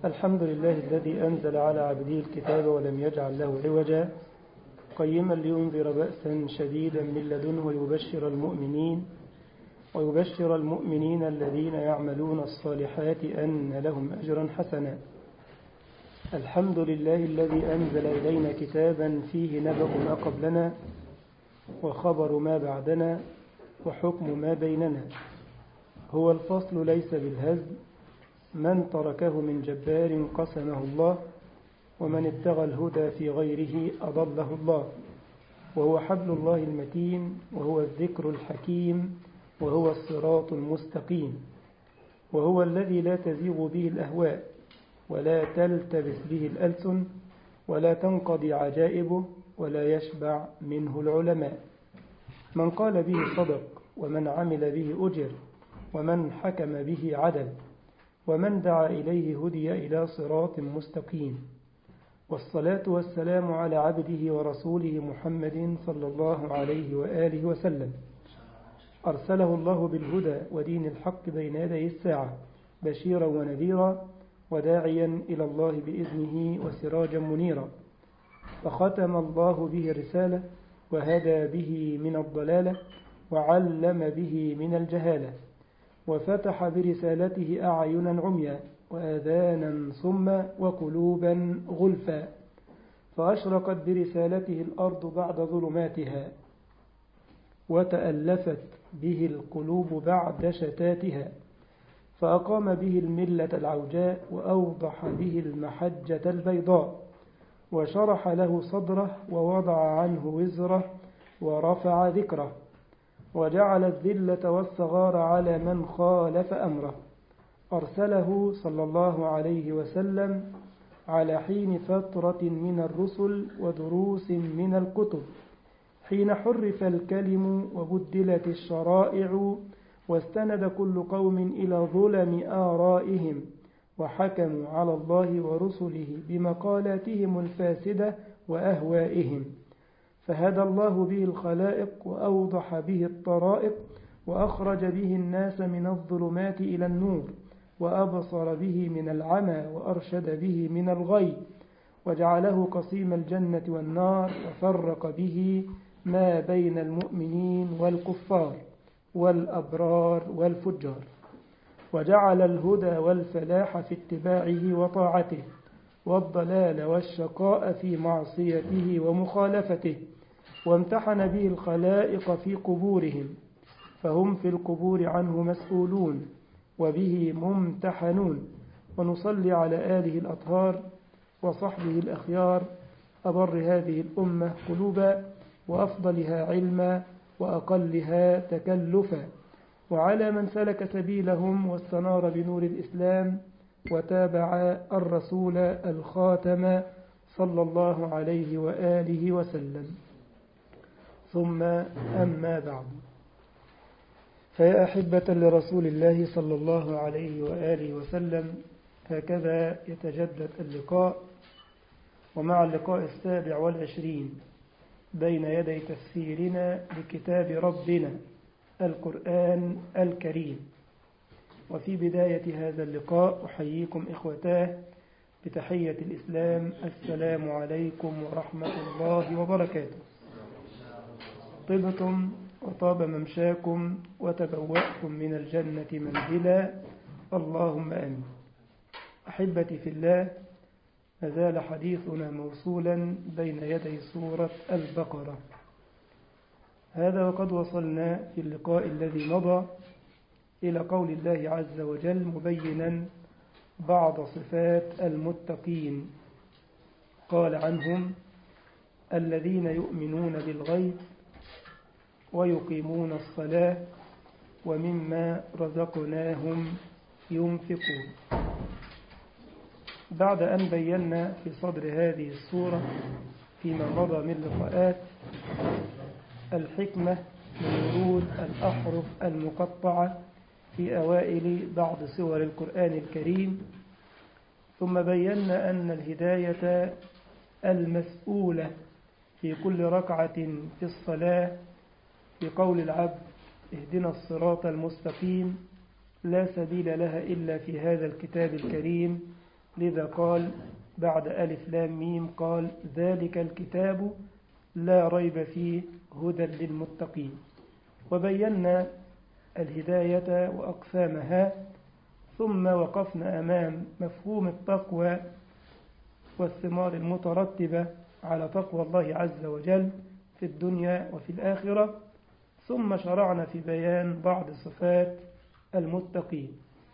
الحمد لله الذي أنزل على عبده الكتاب ولم يجعل له عوجا قيما لينذر بأسا شديدا من لدنه ويبشر المؤمنين ويبشر المؤمنين الذين يعملون الصالحات أن لهم أجرا حسنا الحمد لله الذي أنزل إلينا كتابا فيه نبأ ما قبلنا وخبر ما بعدنا وحكم ما بيننا هو الفصل ليس بالهزل من تركه من جبار قسمه الله ومن ابتغى الهدى في غيره أضله الله وهو حبل الله المتين وهو الذكر الحكيم وهو الصراط المستقيم وهو الذي لا تزيغ به الأهواء ولا تلتبس به الألسن ولا تنقضي عجائبه ولا يشبع منه العلماء من قال به صدق ومن عمل به أجر ومن حكم به عدل ومن دعا إليه هدي إلى صراط مستقيم والصلاة والسلام على عبده ورسوله محمد صلى الله عليه وآله وسلم أرسله الله بالهدى ودين الحق بين يدي الساعة بشيرا ونذيرا وداعيا إلى الله بإذنه وسراجا منيرا فختم الله به الرسالة وهدى به من الضلالة وعلم به من الجهالة وفتح برسالته أعينا عميا وآذانا صما وقلوبا غلفا فأشرقت برسالته الأرض بعد ظلماتها وتألفت به القلوب بعد شتاتها فأقام به الملة العوجاء وأوضح به المحجة البيضاء وشرح له صدره ووضع عنه وزره ورفع ذكره وجعل الذلة والصغار على من خالف أمره أرسله صلى الله عليه وسلم على حين فترة من الرسل ودروس من الكتب حين حرف الكلم وبدلت الشرائع واستند كل قوم إلى ظلم آرائهم وحكموا على الله ورسله بمقالاتهم الفاسدة وأهوائهم فهدى الله به الخلائق وأوضح به الطرائق وأخرج به الناس من الظلمات إلى النور وأبصر به من العمى وأرشد به من الغي وجعله قسيم الجنة والنار وفرق به ما بين المؤمنين والكفار والأبرار والفجار وجعل الهدى والفلاح في اتباعه وطاعته والضلال والشقاء في معصيته ومخالفته وامتحن به الخلائق في قبورهم فهم في القبور عنه مسؤولون وبه ممتحنون ونصلي على آله الأطهار وصحبه الأخيار أبر هذه الأمة قلوبا وأفضلها علما وأقلها تكلفا وعلى من سلك سبيلهم واستنار بنور الإسلام وتابع الرسول الخاتم صلى الله عليه وآله وسلم ثم أما بعد فيا أحبة لرسول الله صلى الله عليه وآله وسلم هكذا يتجدد اللقاء ومع اللقاء السابع والعشرين بين يدي تفسيرنا لكتاب ربنا القرآن الكريم وفي بداية هذا اللقاء أحييكم إخوتاه بتحية الإسلام السلام عليكم ورحمة الله وبركاته طبتم وطاب ممشاكم وتبوأتم من الجنة منزلا اللهم آمين أحبتي في الله ما زال حديثنا موصولا بين يدي سورة البقرة هذا وقد وصلنا في اللقاء الذي مضى إلى قول الله عز وجل مبينا بعض صفات المتقين قال عنهم الذين يؤمنون بالغيب ويقيمون الصلاة ومما رزقناهم ينفقون بعد أن بينا في صدر هذه السورة فيما مضى من لقاءات الحكمة من ورود الأحرف المقطعة في أوائل بعض سور القرآن الكريم ثم بينا أن الهداية المسؤولة في كل ركعة في الصلاة في قول العبد اهدنا الصراط المستقيم لا سبيل لها إلا في هذا الكتاب الكريم لذا قال بعد ألف لام ميم قال ذلك الكتاب لا ريب فيه هدى للمتقين وبينا الهداية وأقسامها ثم وقفنا أمام مفهوم التقوى والثمار المترتبة على تقوى الله عز وجل في الدنيا وفي الآخرة ثم شرعنا في بيان بعض صفات المتقين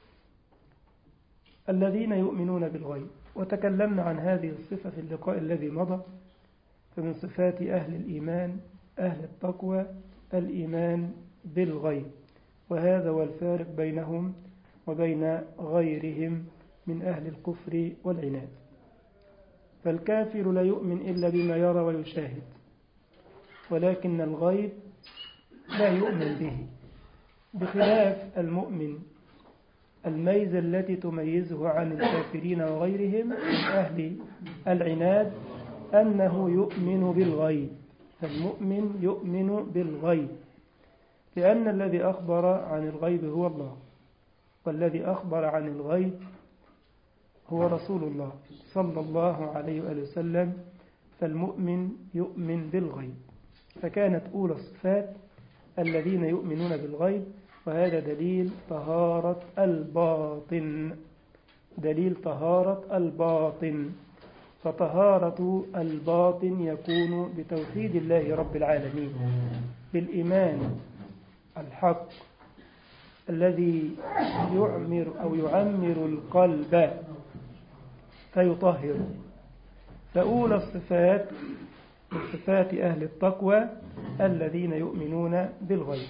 الذين يؤمنون بالغيب وتكلمنا عن هذه الصفة في اللقاء الذي مضى فمن صفات أهل الإيمان أهل التقوى الإيمان بالغيب وهذا هو الفارق بينهم وبين غيرهم من أهل الكفر والعناد فالكافر لا يؤمن إلا بما يرى ويشاهد ولكن الغيب لا يؤمن به بخلاف المؤمن الميزة التي تميزه عن الكافرين وغيرهم من أهل العناد أنه يؤمن بالغيب فالمؤمن يؤمن بالغيب لأن الذي أخبر عن الغيب هو الله والذي أخبر عن الغيب هو رسول الله صلى الله عليه وآله وسلم فالمؤمن يؤمن بالغيب فكانت أولى الصفات الذين يؤمنون بالغيب وهذا دليل طهارة الباطن دليل طهارة الباطن فطهارة الباطن يكون بتوحيد الله رب العالمين بالإيمان الحق الذي يعمر أو يعمر القلب فيطهر فأولى الصفات من صفات أهل التقوى الذين يؤمنون بالغيب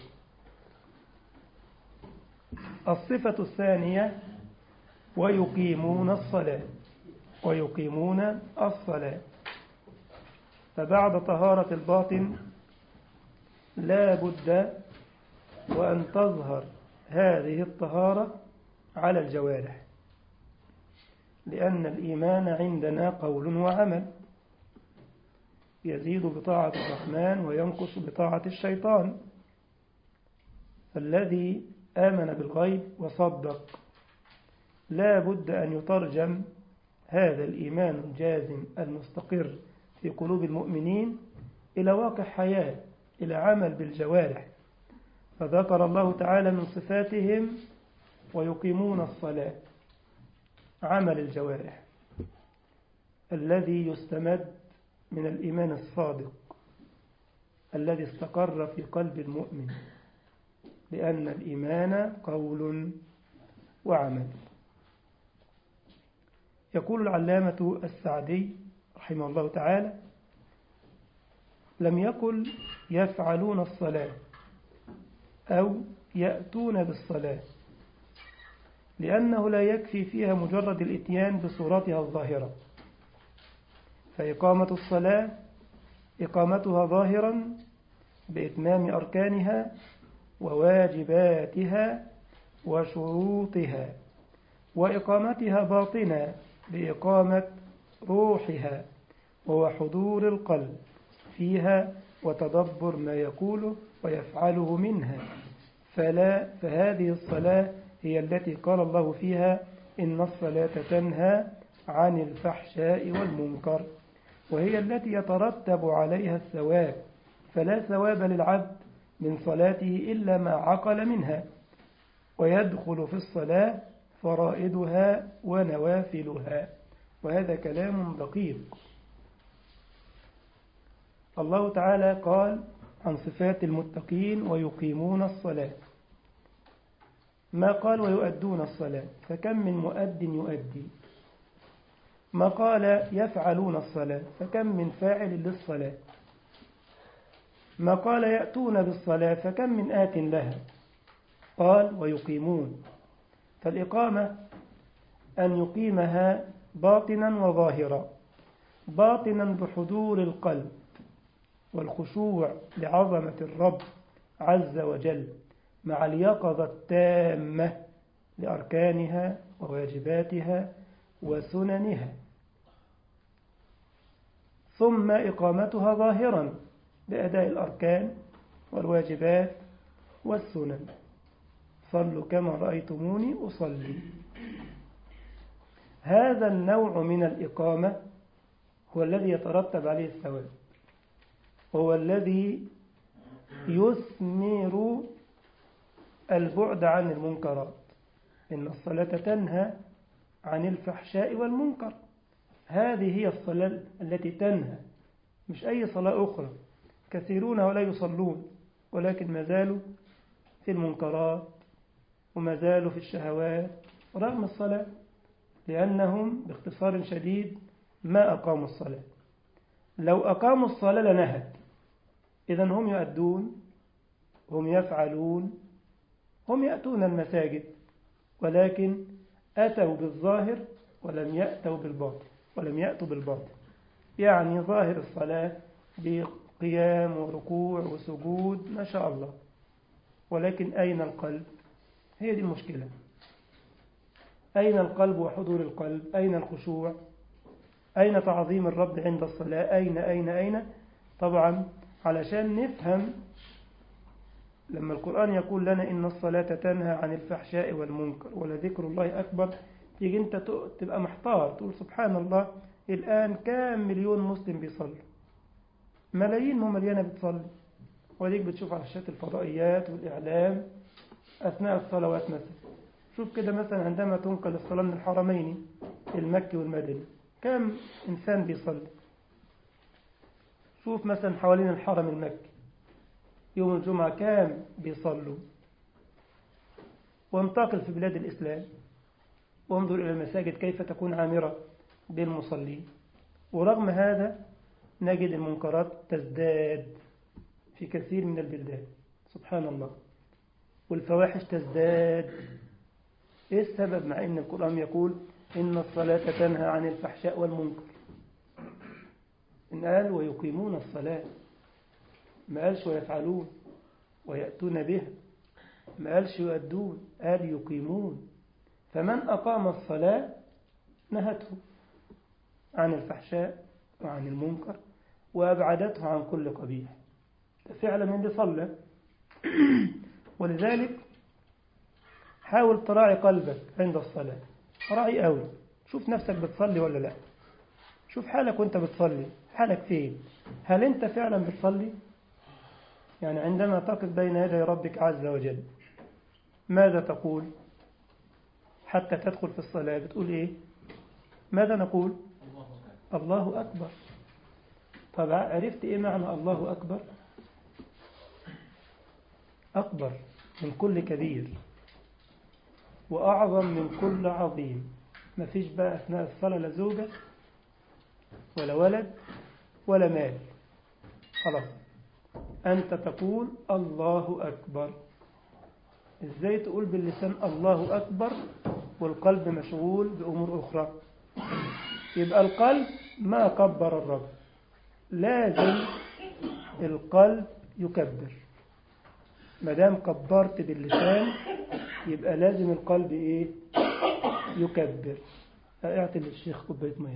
الصفة الثانية ويقيمون الصلاة ويقيمون الصلاة فبعد طهارة الباطن لا بد وأن تظهر هذه الطهارة على الجوارح لأن الإيمان عندنا قول وعمل يزيد بطاعة الرحمن وينقص بطاعة الشيطان فالذي آمن بالغيب وصدق لا بد أن يترجم هذا الإيمان الجازم المستقر في قلوب المؤمنين إلى واقع حياة إلى عمل بالجوارح فذكر الله تعالى من صفاتهم ويقيمون الصلاة عمل الجوارح الذي يستمد من الإيمان الصادق الذي استقر في قلب المؤمن لأن الإيمان قول وعمل يقول العلامة السعدي رحمه الله تعالى لم يقل يفعلون الصلاة أو يأتون بالصلاة لأنه لا يكفي فيها مجرد الاتيان بصورتها الظاهرة فإقامة الصلاة إقامتها ظاهرا بإتمام أركانها وواجباتها وشروطها وإقامتها باطنا بإقامة روحها وهو حضور القلب فيها وتدبر ما يقوله ويفعله منها فلا فهذه الصلاة هي التي قال الله فيها إن الصلاة تنهى عن الفحشاء والمنكر وهي التي يترتب عليها الثواب فلا ثواب للعبد من صلاته إلا ما عقل منها ويدخل في الصلاة فرائدها ونوافلها وهذا كلام دقيق الله تعالى قال عن صفات المتقين ويقيمون الصلاة ما قال ويؤدون الصلاة فكم من مؤد يؤدي ما قال يفعلون الصلاة فكم من فاعل للصلاة ما قال يأتون بالصلاة فكم من آت لها قال ويقيمون فالإقامة أن يقيمها باطنا وظاهرا باطنا بحضور القلب والخشوع لعظمة الرب عز وجل مع اليقظة التامة لأركانها وواجباتها وسننها ثم إقامتها ظاهرا بأداء الأركان والواجبات والسنن صلوا كما رأيتموني أصلي هذا النوع من الإقامة هو الذي يترتب عليه الثواب هو الذي يثمر البعد عن المنكرات إن الصلاة تنهى عن الفحشاء والمنكر هذه هي الصلاة التي تنهى مش أي صلاة أخرى كثيرون ولا يصلون ولكن ما زالوا في المنكرات وما زالوا في الشهوات رغم الصلاة لأنهم باختصار شديد ما أقاموا الصلاة لو أقاموا الصلاة لنهت إذا هم يؤدون هم يفعلون هم يأتون المساجد ولكن أتوا بالظاهر ولم يأتوا بالباطن ولم يأتوا بالباطن يعني ظاهر الصلاة بقيام وركوع وسجود ما شاء الله ولكن أين القلب هي دي المشكلة أين القلب وحضور القلب أين الخشوع أين تعظيم الرب عند الصلاة أين أين أين طبعا علشان نفهم لما القرآن يقول لنا إن الصلاة تنهى عن الفحشاء والمنكر ولذكر الله أكبر تيجي أنت تبقى محتار تقول سبحان الله الآن كام مليون مسلم بيصلي ملايين مو مليانة بتصلي وديك بتشوف على شاشات الفضائيات والإعلام أثناء الصلوات مثلا شوف كده مثلا عندما تنقل الصلاة من الحرمين المكي والمدني كم إنسان بيصلي شوف مثلا حوالين الحرم المكي يوم الجمعة كام بيصلوا وانتقل في بلاد الإسلام وانظر إلى المساجد كيف تكون عامرة بالمصلين ورغم هذا نجد المنكرات تزداد في كثير من البلدان سبحان الله والفواحش تزداد إيه السبب مع أن القرآن يقول إن الصلاة تنهى عن الفحشاء والمنكر إن قال ويقيمون الصلاة ما قالش ويفعلون ويأتون بها ما قالش يؤدون قال يقيمون فمن أقام الصلاة نهته عن الفحشاء وعن المنكر وأبعدته عن كل قبيح فعلا من اللي صلى ولذلك حاول تراعي قلبك عند الصلاة راعي قوي شوف نفسك بتصلي ولا لا شوف حالك وانت بتصلي حالك فين هل انت فعلا بتصلي يعني عندما تقف بين يدي ربك عز وجل ماذا تقول حتى تدخل في الصلاة بتقول ايه ماذا نقول الله أكبر طب عرفت ايه معنى الله أكبر أكبر من كل كبير وأعظم من كل عظيم ما فيش بقى أثناء الصلاة لا زوجة ولا ولد ولا مال خلاص أنت تقول الله أكبر إزاي تقول باللسان الله أكبر والقلب مشغول بأمور أخرى يبقى القلب ما كبر الرب لازم القلب يكبر ما دام كبرت باللسان يبقى لازم القلب ايه يكبر اعطي للشيخ كوبايه ميه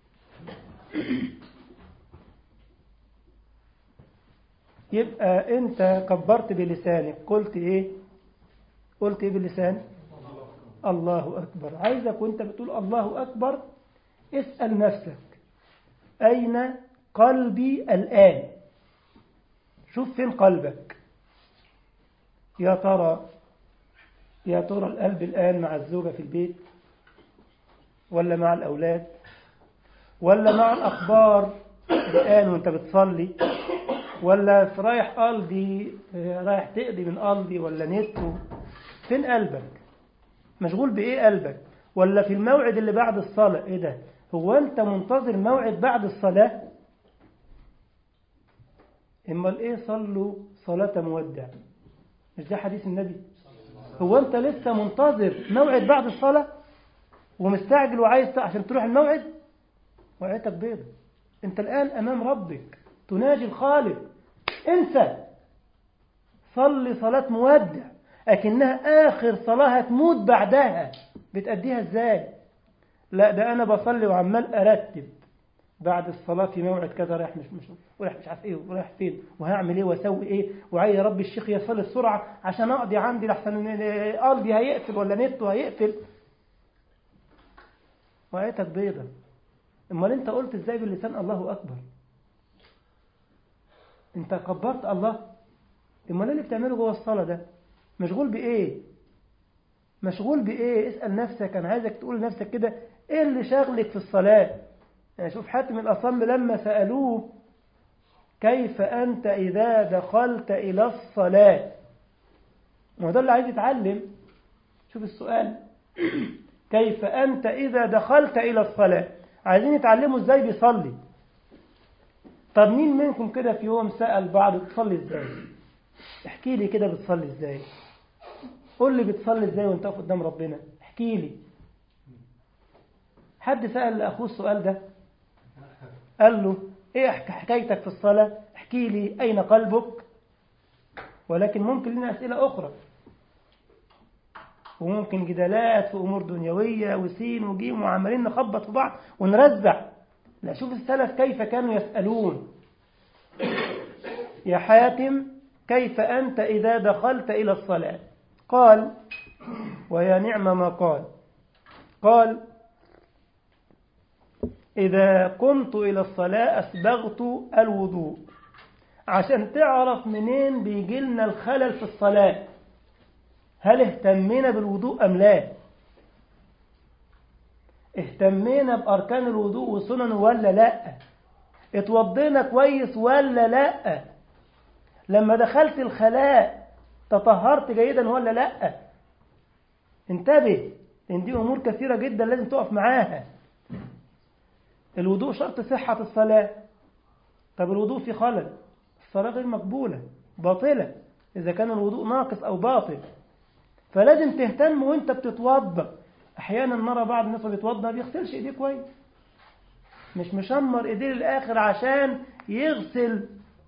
يبقى انت كبرت بلسانك قلت ايه قلت ايه باللسان الله اكبر عايزك وانت بتقول الله اكبر اسال نفسك اين قلبي الان شوف فين قلبك يا ترى يا ترى القلب الآن مع الزوجة في البيت ولا مع الأولاد ولا مع الأخبار الآن وانت بتصلي ولا في رايح قلبي رايح تقضي من قلبي ولا نت فين قلبك مشغول بإيه قلبك ولا في الموعد اللي بعد الصلاة إيه ده هو أنت منتظر موعد بعد الصلاة إما الإيه صلوا صلاة مودع مش ده حديث النبي هو أنت لسه منتظر موعد بعد الصلاة ومستعجل وعايز عشان تروح الموعد وعيتك بيضة أنت الآن أمام ربك تناجي الخالق انسى صلي صلاة مودع أكنها آخر صلاة هتموت بعدها بتأديها إزاي لا ده أنا بصلي وعمال أرتب بعد الصلاة في موعد كذا رايح مش مش ورايح مش عارف ايه ورايح فين وهعمل ايه واسوي ايه وعايز يا رب الشيخ يصلي بسرعة عشان اقضي عندي لحسن قلبي هيقفل ولا نته هيقفل وآيتك بيضة امال انت قلت ازاي باللسان الله أكبر انت كبرت الله امال اللي بتعمله جوه الصلاة ده مشغول بإيه مشغول بإيه اسأل نفسك أنا عايزك تقول لنفسك كده إيه اللي شاغلك في الصلاة يعني شوف حاتم الأصم لما سألوه كيف أنت إذا دخلت إلى الصلاة ما ده اللي عايز يتعلم شوف السؤال كيف أنت إذا دخلت إلى الصلاة عايزين يتعلموا إزاي بيصلي طب مين منكم كده في يوم سأل بعض بتصلي إزاي احكي لي كده بتصلي إزاي قول لي بتصلي إزاي وانت واقف قدام ربنا احكي لي حد سأل أخوه السؤال ده قال له ايه حكايتك في الصلاة احكي لي أين قلبك ولكن ممكن لنا أسئلة أخرى وممكن جدالات في أمور دنيوية وسين وجيم وعمالين نخبط في بعض ونرزع لا شوف السلف كيف كانوا يسألون يا حاتم كيف أنت إذا دخلت إلى الصلاة قال ويا نعم ما قال قال إذا قمت إلى الصلاة أسبغت الوضوء عشان تعرف منين بيجي لنا الخلل في الصلاة هل اهتمينا بالوضوء أم لا اهتمينا بأركان الوضوء وسننه ولا لا اتوضينا كويس ولا لا لما دخلت الخلاء تطهرت جيدا ولا لا انتبه لان دي امور كثيره جدا لازم تقف معاها الوضوء شرط صحه الصلاه طب الوضوء في خلل الصلاه غير مقبوله باطله اذا كان الوضوء ناقص او باطل فلازم تهتم وانت بتتوضا احيانا نرى بعض الناس بيتوضا ما بيغسلش ايديه كويس مش مشمر ايديه للاخر عشان يغسل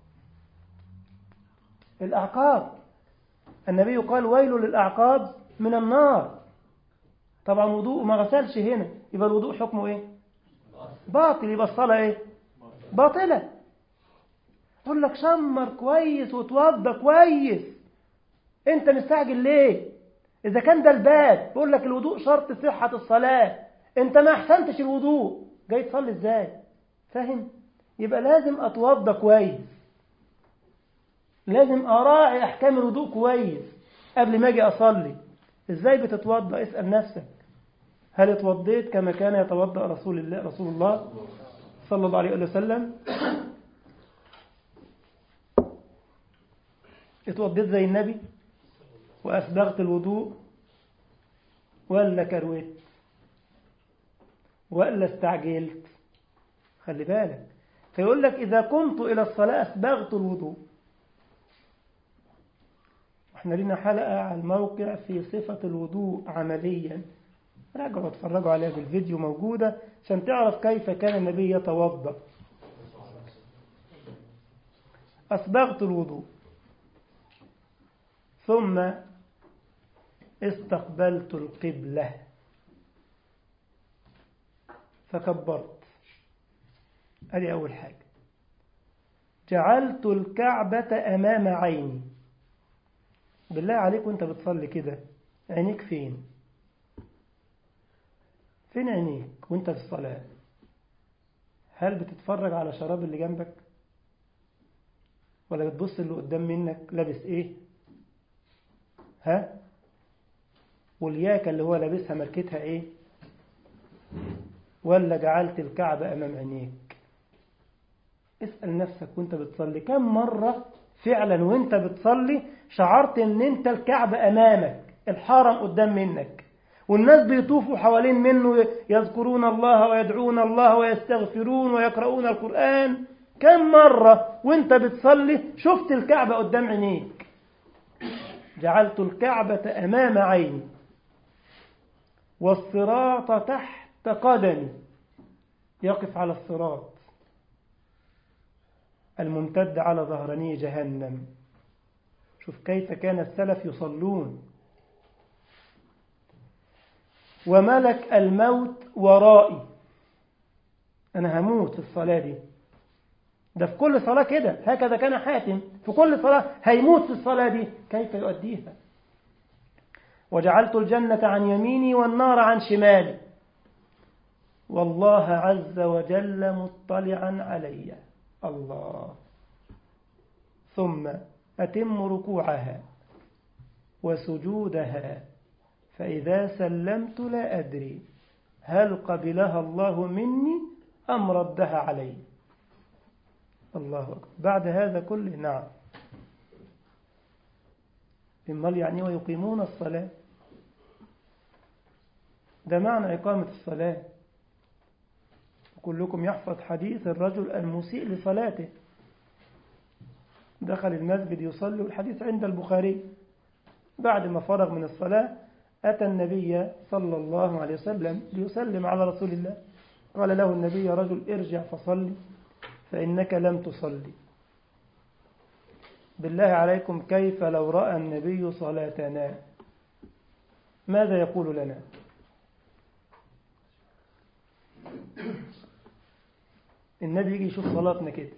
الاعقاب النبي قال ويل للاعقاب من النار طبعا وضوء ما غسلش هنا يبقى الوضوء حكمه ايه باطل يبقى الصلاه ايه باطله يقول لك شمر كويس وتوضى كويس انت مستعجل ليه اذا كان ده الباب بيقول لك الوضوء شرط صحه الصلاه انت ما احسنتش الوضوء جاي تصلي ازاي فاهم يبقى لازم اتوضى كويس لازم اراعي احكام الوضوء كويس قبل ما اجي اصلي ازاي بتتوضا اسال نفسك هل اتوضيت كما كان يتوضا رسول الله رسول الله صلى الله عليه وسلم اتوضيت زي النبي وأسبغت الوضوء ولا كرويت ولا استعجلت خلي بالك فيقول لك إذا قمت إلى الصلاة أسبغت الوضوء احنا لنا حلقة على الموقع في صفة الوضوء عمليا راجعوا واتفرجوا عليها في الفيديو موجودة عشان تعرف كيف كان النبي يتوضأ أسبغت الوضوء ثم استقبلت القبلة فكبرت ادي أول حاجة جعلت الكعبة أمام عيني بالله عليك وانت بتصلي كده عينيك فين فين عينيك وانت في الصلاة هل بتتفرج على شراب اللي جنبك ولا بتبص اللي قدام منك لابس ايه ها والياكة اللي هو لابسها ماركتها ايه ولا جعلت الكعبة امام عينيك اسأل نفسك وانت بتصلي كم مرة فعلا وانت بتصلي شعرت ان انت الكعبة امامك الحرم قدام منك والناس بيطوفوا حوالين منه يذكرون الله ويدعون الله ويستغفرون ويقرؤون القرآن كم مرة وانت بتصلي شفت الكعبة قدام عينيك جعلت الكعبة أمام عيني والصراط تحت قدمي يقف على الصراط الممتد على ظهراني جهنم شوف كيف كان السلف يصلون وملك الموت ورائي أنا هموت في الصلاة دي ده في كل صلاة كده هكذا كان حاتم في كل صلاة هيموت في الصلاة دي كيف يؤديها وجعلت الجنة عن يميني والنار عن شمالي والله عز وجل مطلعا علي الله ثم أتم ركوعها وسجودها فإذا سلمت لا أدري هل قبلها الله مني أم ردها علي الله أكبر بعد هذا كله نعم إمال يعني ويقيمون الصلاة ده معنى إقامة الصلاة كلكم يحفظ حديث الرجل المسيء لصلاته دخل المسجد يصلي والحديث عند البخاري بعد ما فرغ من الصلاة أتى النبي صلى الله عليه وسلم ليسلم على رسول الله قال له النبي يا رجل ارجع فصلي فإنك لم تصلي بالله عليكم كيف لو رأى النبي صلاتنا ماذا يقول لنا النبي يجي يشوف صلاتنا كده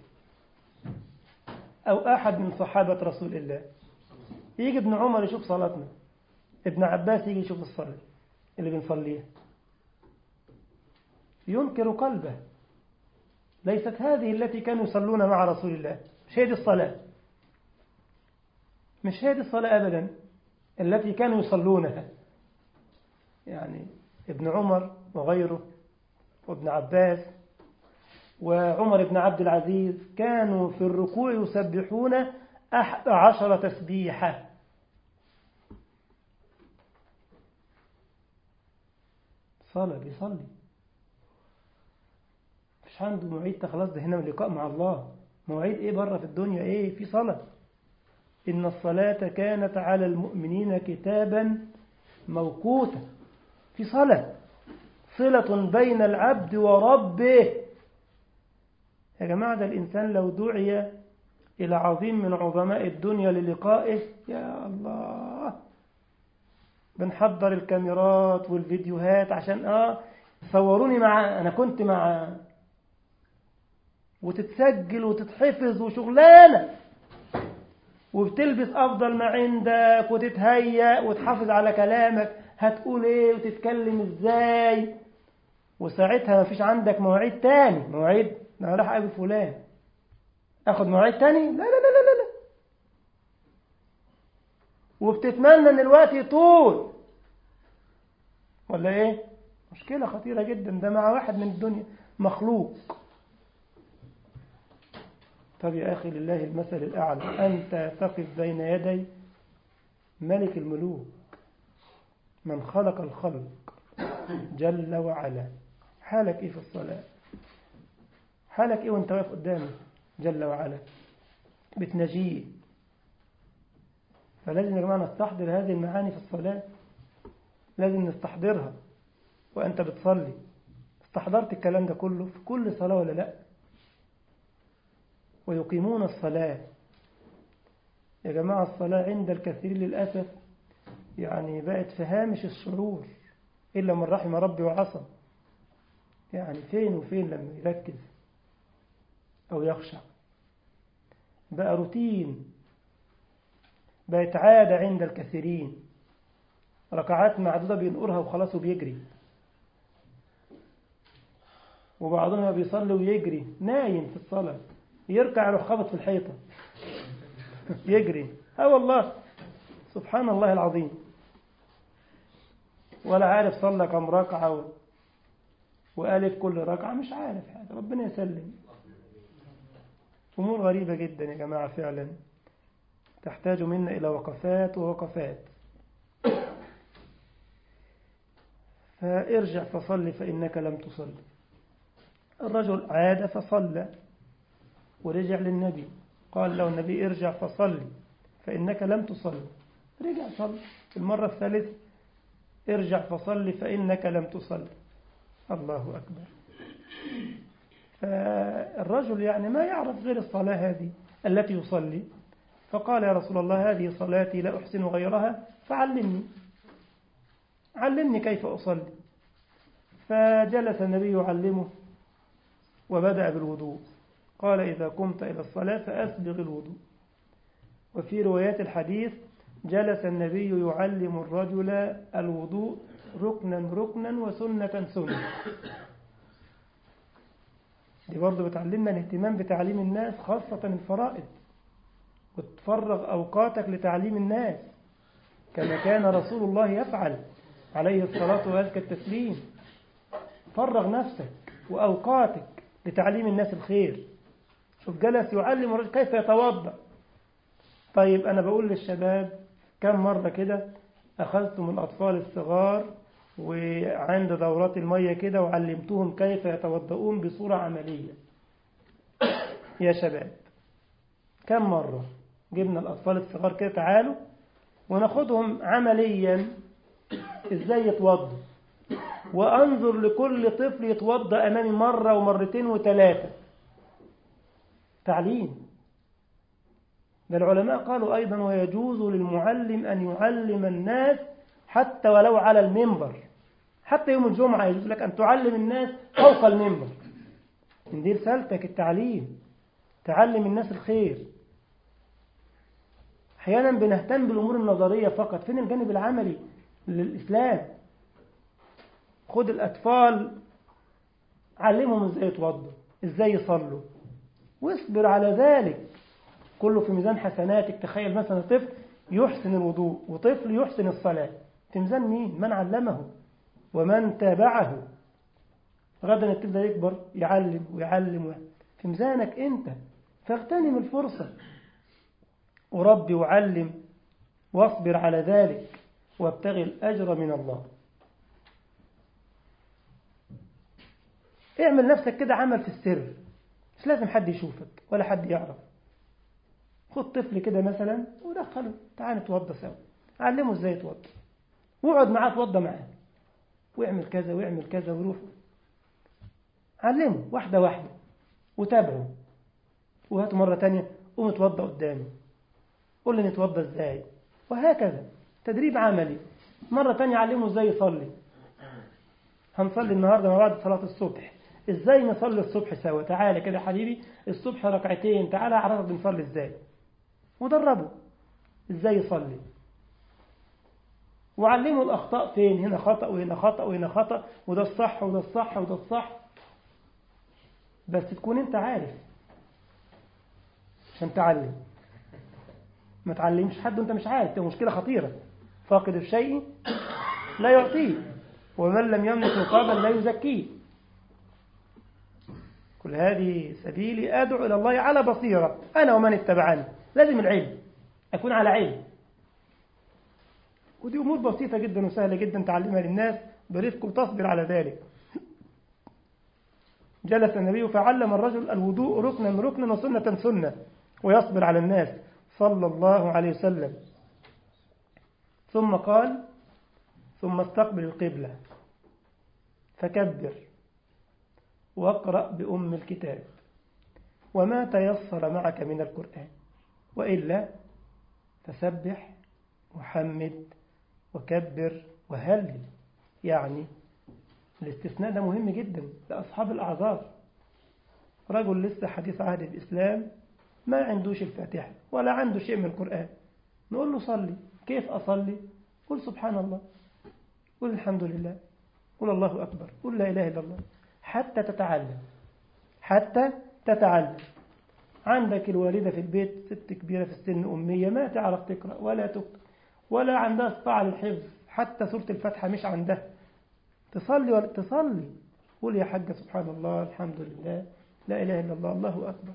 أو أحد من صحابة رسول الله يجي ابن عمر يشوف صلاتنا ابن عباس يجي يشوف الصلاة اللي بنصليها ينكر قلبه ليست هذه التي كانوا يصلون مع رسول الله مش هي دي الصلاة مش هي دي الصلاة أبدا التي كانوا يصلونها يعني ابن عمر وغيره وابن عباس وعمر بن عبد العزيز كانوا في الركوع يسبحون أحد عشر تسبيحة صلاة بيصلي مش عنده مواعيد خلاص ده هنا لقاء مع الله مواعيد ايه بره في الدنيا ايه في صلاة إن الصلاة كانت على المؤمنين كتابا موقوتا في صلاة صلة بين العبد وربه يا جماعة ده الإنسان لو دعي إلى عظيم من عظماء الدنيا للقائه يا الله بنحضر الكاميرات والفيديوهات عشان آه صوروني مع أنا كنت مع وتتسجل وتتحفظ وشغلانة وبتلبس أفضل ما عندك وتتهيأ وتحافظ على كلامك هتقول إيه وتتكلم إزاي وساعتها مفيش عندك مواعيد تاني مواعيد أنا راح أقابل فلان أخد مواعيد تاني لا لا لا لا لا, لا. وبتتمنى إن الوقت يطول ولا إيه مشكلة خطيرة جدا ده مع واحد من الدنيا مخلوق طب يا أخي لله المثل الأعلى أنت تقف بين يدي ملك الملوك من خلق الخلق جل وعلا حالك إيه في الصلاة حالك إيه وانت واقف قدامه جل وعلا بتنجيه فلازم يا جماعة نستحضر هذه المعاني في الصلاة لازم نستحضرها وأنت بتصلي استحضرت الكلام ده كله في كل صلاة ولا لأ ويقيمون الصلاة يا جماعة الصلاة عند الكثير للأسف يعني بقت في هامش الشعور إلا من رحم ربي وعصى يعني فين وفين لما يركز أو يخشع بقى روتين بقت عادة عند الكثيرين ركعات معدودة بينقرها وخلاص وبيجري وبعضهم بيصلي ويجري نايم في الصلاة يركع يروح خبط في الحيطة يجري ها والله سبحان الله العظيم ولا عارف صلى كم ركعة و... وقالت كل ركعة مش عارف حاجة ربنا يسلم أمور غريبة جدا يا جماعة فعلا تحتاج منا إلى وقفات ووقفات فارجع فصل فإنك لم تصلي الرجل عاد فصلى ورجع للنبي قال له النبي ارجع فصلي فإنك لم تصلي رجع صلي المرة الثالثة ارجع فصلي فإنك لم تصلي الله أكبر فالرجل يعني ما يعرف غير الصلاة هذه التي يصلي فقال يا رسول الله هذه صلاتي لا أحسن غيرها فعلمني علمني كيف أصلي فجلس النبي يعلمه وبدأ بالوضوء قال إذا قمت إلى الصلاة فأسبغ الوضوء وفي روايات الحديث جلس النبي يعلم الرجل الوضوء ركنا ركنا وسنة سنة دي برضه بتعلمنا الاهتمام بتعليم الناس خاصة الفرائض وتفرغ أوقاتك لتعليم الناس كما كان رسول الله يفعل عليه الصلاة وأزكى التسليم فرغ نفسك وأوقاتك لتعليم الناس الخير شوف جلس يعلم الرجل كيف يتوضأ طيب أنا بقول للشباب كم مرة كده أخذتم الأطفال الصغار وعند دورات المية كده وعلمتهم كيف يتوضؤون بصورة عملية يا شباب كم مرة جبنا الأطفال الصغار كده تعالوا وناخدهم عمليا ازاي يتوضوا وأنظر لكل طفل يتوضأ أمامي مرة ومرتين وثلاثة تعليم ده العلماء قالوا أيضا ويجوز للمعلم أن يعلم الناس حتى ولو على المنبر حتى يوم الجمعة يجوز لك أن تعلم الناس فوق المنبر من دي رسالتك التعليم تعلم الناس الخير أحيانا بنهتم بالأمور النظرية فقط فين الجانب العملي للإسلام خد الأطفال علمهم إزاي يتوضوا إزاي يصلوا واصبر على ذلك كله في ميزان حسناتك تخيل مثلا طفل يحسن الوضوء وطفل يحسن الصلاة في ميزان مين من علمه ومن تابعه غدا الطفل ده يكبر يعلم ويعلم في ميزانك انت فاغتنم الفرصة وربي وعلم واصبر على ذلك وابتغي الأجر من الله اعمل نفسك كده عمل في السر مش لازم حد يشوفك ولا حد يعرف خد طفل كده مثلا ودخله تعال نتوضى سوا علمه ازاي يتوضى واقعد معاه اتوضى معاه واعمل كذا واعمل كذا وروح علمه واحدة واحدة وتابعه وهاته مرة تانية قوم اتوضى قدامي قول لي نتوضى ازاي وهكذا تدريب عملي مرة تانية علمه ازاي يصلي هنصلي النهاردة مع بعض صلاة الصبح ازاي نصلي الصبح سوا تعالى كده حبيبي الصبح ركعتين تعالى اعرفك بنصلي ازاي ودربه ازاي يصلي وعلمه الأخطاء فين هنا خطأ وهنا خطأ وهنا خطأ وده الصح وده الصح وده الصح بس تكون انت عارف عشان تعلم ما تعلمش حد وانت مش عارف دي مشكلة خطيرة فاقد الشيء لا يعطيه ومن لم يملك رقابا لا يزكيه كل هذه سبيلي أدعو إلى الله على بصيرة أنا ومن اتبعني لازم العلم أكون على علم ودي أمور بسيطة جدا وسهلة جدا تعلمها للناس برفق وتصبر على ذلك جلس النبي فعلم الرجل الوضوء ركنا ركنا وسنة سنة ويصبر على الناس صلى الله عليه وسلم ثم قال ثم استقبل القبلة فكبر واقرأ بأم الكتاب وما تيسر معك من القرآن وإلا فسبح وحمد وكبر وهلل يعني الاستثناء ده مهم جدا لأصحاب الأعذار رجل لسه حديث عهد الإسلام ما عندوش الفاتحة ولا عنده شيء من القرآن نقول له صلي كيف أصلي قل سبحان الله قل الحمد لله قل الله أكبر قل لا إله إلا الله حتى تتعلم حتى تتعلم عندك الوالدة في البيت ست كبيرة في السن أمية ما تعرف تقرأ ولا تكتب ولا عندها استطاعة للحفظ حتى سورة الفاتحة مش عندها تصلي ولا تصلي قول يا حاجة سبحان الله الحمد لله لا إله إلا الله الله أكبر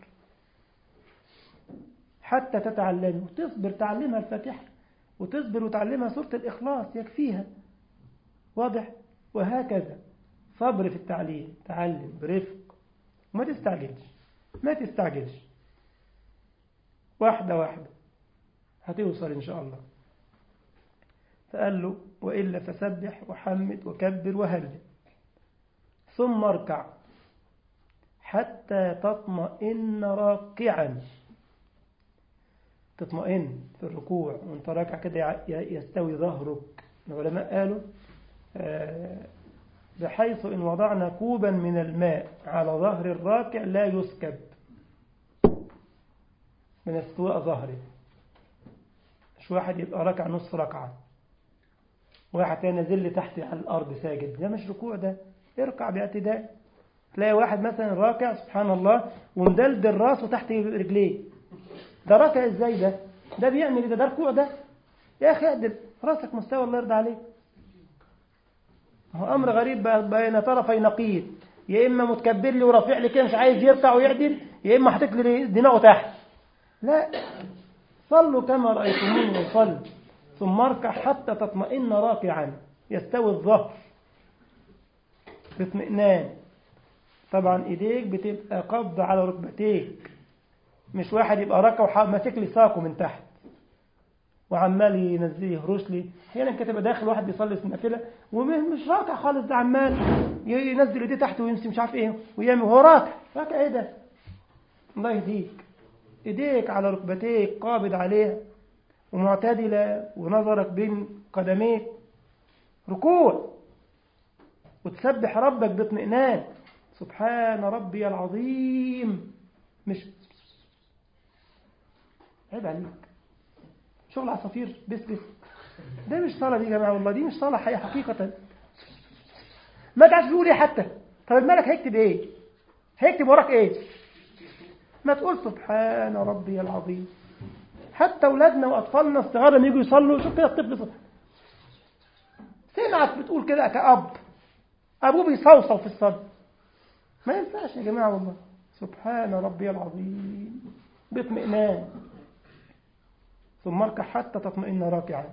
حتى تتعلمي وتصبر تعلمها الفاتحة وتصبر وتعلمها سورة الإخلاص يكفيها واضح وهكذا صبر في التعليم تعلم برفق وما تستعجلش ما تستعجلش واحدة واحدة هتوصل إن شاء الله فقال له وإلا فسبح وحمد وكبر وهلل ثم اركع حتى تطمئن راكعا تطمئن في الركوع وانت راكع كده يستوي ظهرك العلماء قالوا بحيث إن وضعنا كوبا من الماء على ظهر الراكع لا يسكب من استواء ظهره مش واحد يبقى راكع نص ركعة واحد تاني نزل تحت على الأرض ساجد ده مش ركوع ده اركع باعتداء تلاقي واحد مثلا راكع سبحان الله ومدلدل راسه تحت رجليه ده راكع ازاي ده ده بيعمل ايه ده ده ركوع ده يا اخي اعدل راسك مستوى الله يرضى عليك هو امر غريب بين طرفي نقيض يا اما متكبر لي ورافع لي كده مش عايز يركع ويعدل يا اما حاطط لي دماغه تحت لا صلوا كما رايتموني اصلي ثم اركع حتى تطمئن راكعا يستوي الظهر باطمئنان طبعا ايديك بتبقى قبض على ركبتيك مش واحد يبقى راكع وماسك لي ساقه من تحت وعمال ينزل يهرش لي احيانا كده تبقى داخل واحد بيصلي النافله ومش راكع خالص ده عمال ينزل ايديه تحت ويمشي مش عارف ايه ويعمل وهو راكع راكع ايه ده الله يهديك ايديك على ركبتيك قابض عليها ومعتدله ونظرك بين قدميك ركوع وتسبح ربك باطمئنان سبحان ربي العظيم مش عيب عليك شغل عصافير بس بس ده مش صلاة دي يا جماعة والله دي مش صلاة حقيقة حقيقة ما تعرفش بيقول ايه حتى طب الملك هيكتب ايه هيكتب وراك ايه ما تقول سبحان ربي العظيم حتى اولادنا واطفالنا الصغار لما يجوا يصلوا شوف كده الطفل صلى. سمعك بتقول كده كأب ابوه بيصوصو في الصلاة ما ينفعش يا جماعة والله سبحان ربي العظيم باطمئنان ثم اركع حتى تطمئن راكعا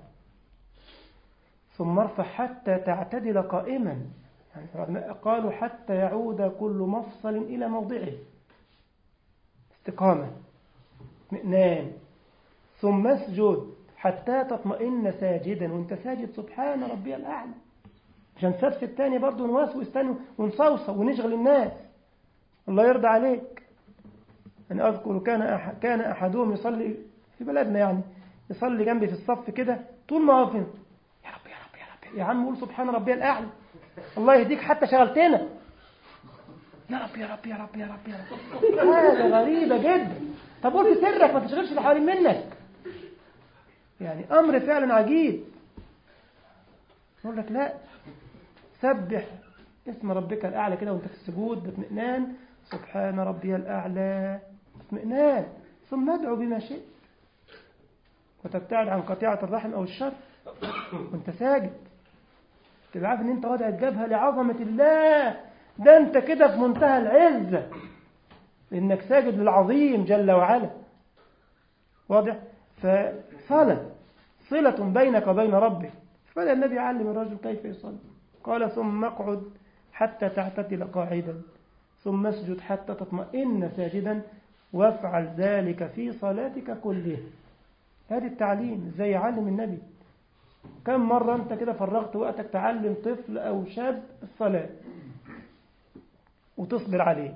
ثم ارفع حتى تعتدل قائما يعني قالوا حتى يعود كل مفصل إلى موضعه استقامة اطمئنان ثم اسجد حتى تطمئن ساجدا وانت ساجد سبحان ربي الأعلى عشان سبس التاني برضه نوسوس تاني ونصوصو ونشغل الناس الله يرضى عليك أنا أذكر كان أح كان أحدهم يصلي في بلدنا يعني يصلي جنبي في الصف كده طول ما واقفين يا رب يا رب يا رب يا عم قول سبحان ربي الأعلى الله يهديك حتى شغلتنا يا رب يا رب يا رب يا رب يا رب هذا غريبة جدا طب قول في سرك ما تشغلش اللي حوالين منك يعني أمر فعلا عجيب يقول لك لا سبح اسم ربك الأعلى كده وانت في السجود باطمئنان سبحان ربي الأعلى اطمئنان ثم ادعو بما شئت وتبتعد عن قطيعة الرحم أو الشر وانت ساجد تبقى عارف ان انت وضع الجبهة لعظمة الله ده انت كده في منتهى العزة لانك ساجد للعظيم جل وعلا واضح فصلاة صلة بينك وبين ربك فبدأ النبي يعلم الرجل كيف يصلي قال ثم اقعد حتى تعتدل قاعدا ثم اسجد حتى تطمئن ساجدا وافعل ذلك في صلاتك كلها هذه التعليم ازاي يعلم النبي كم مرة انت كده فرغت وقتك تعلم طفل او شاب الصلاة وتصبر عليه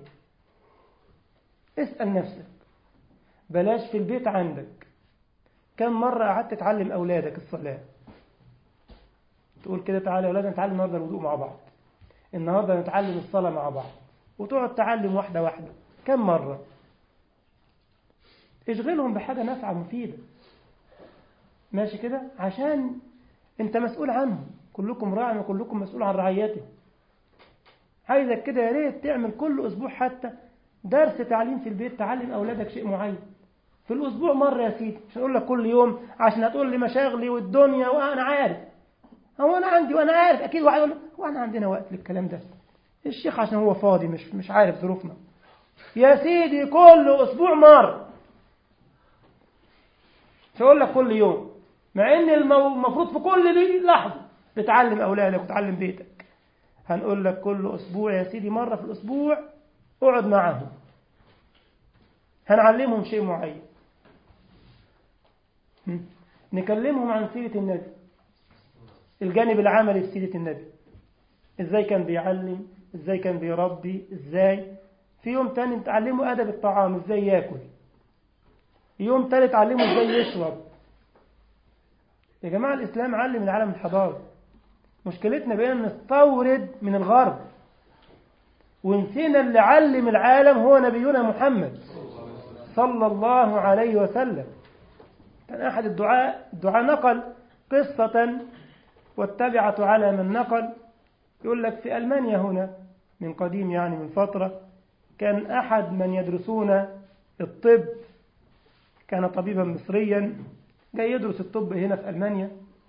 اسأل نفسك بلاش في البيت عندك كم مرة قعدت تعلم أولادك الصلاة تقول كده تعالى يا أولاد نتعلم النهاردة الوضوء مع بعض النهاردة نتعلم الصلاة مع بعض وتقعد تعلم واحدة واحدة كم مرة اشغلهم بحاجة نافعة مفيدة ماشي كده عشان انت مسؤول عنهم كلكم راع وكلكم مسؤول عن رعيته عايزك كده يا ريت تعمل كل اسبوع حتى درس تعليم في البيت تعلم اولادك شيء معين في الاسبوع مره يا سيدي مش هقول لك كل يوم عشان هتقول لي مشاغلي والدنيا وانا عارف هو انا عندي وانا عارف اكيد واحد يقول هو انا عندنا وقت للكلام ده الشيخ عشان هو فاضي مش مش عارف ظروفنا يا سيدي كل اسبوع مره مش هقول لك كل يوم مع ان المفروض في كل لحظه بتعلم اولادك وتعلم بيتك هنقول لك كل اسبوع يا سيدي مره في الاسبوع اقعد معهم هنعلمهم شيء معين نكلمهم عن سيرة النبي الجانب العملي في سيرة النبي ازاي كان بيعلم ازاي كان بيربي ازاي في يوم تاني تعلمه ادب الطعام ازاي ياكل يوم تالت تعلمه ازاي يشرب يا جماعة الإسلام علم العالم الحضاري مشكلتنا بقينا نستورد من الغرب ونسينا اللي علم العالم هو نبينا محمد صلى الله عليه وسلم كان أحد الدعاء الدعاء نقل قصة واتبعت على من نقل يقول لك في ألمانيا هنا من قديم يعني من فترة كان أحد من يدرسون الطب كان طبيبا مصريا جاي يدرس الطب هنا في ألمانيا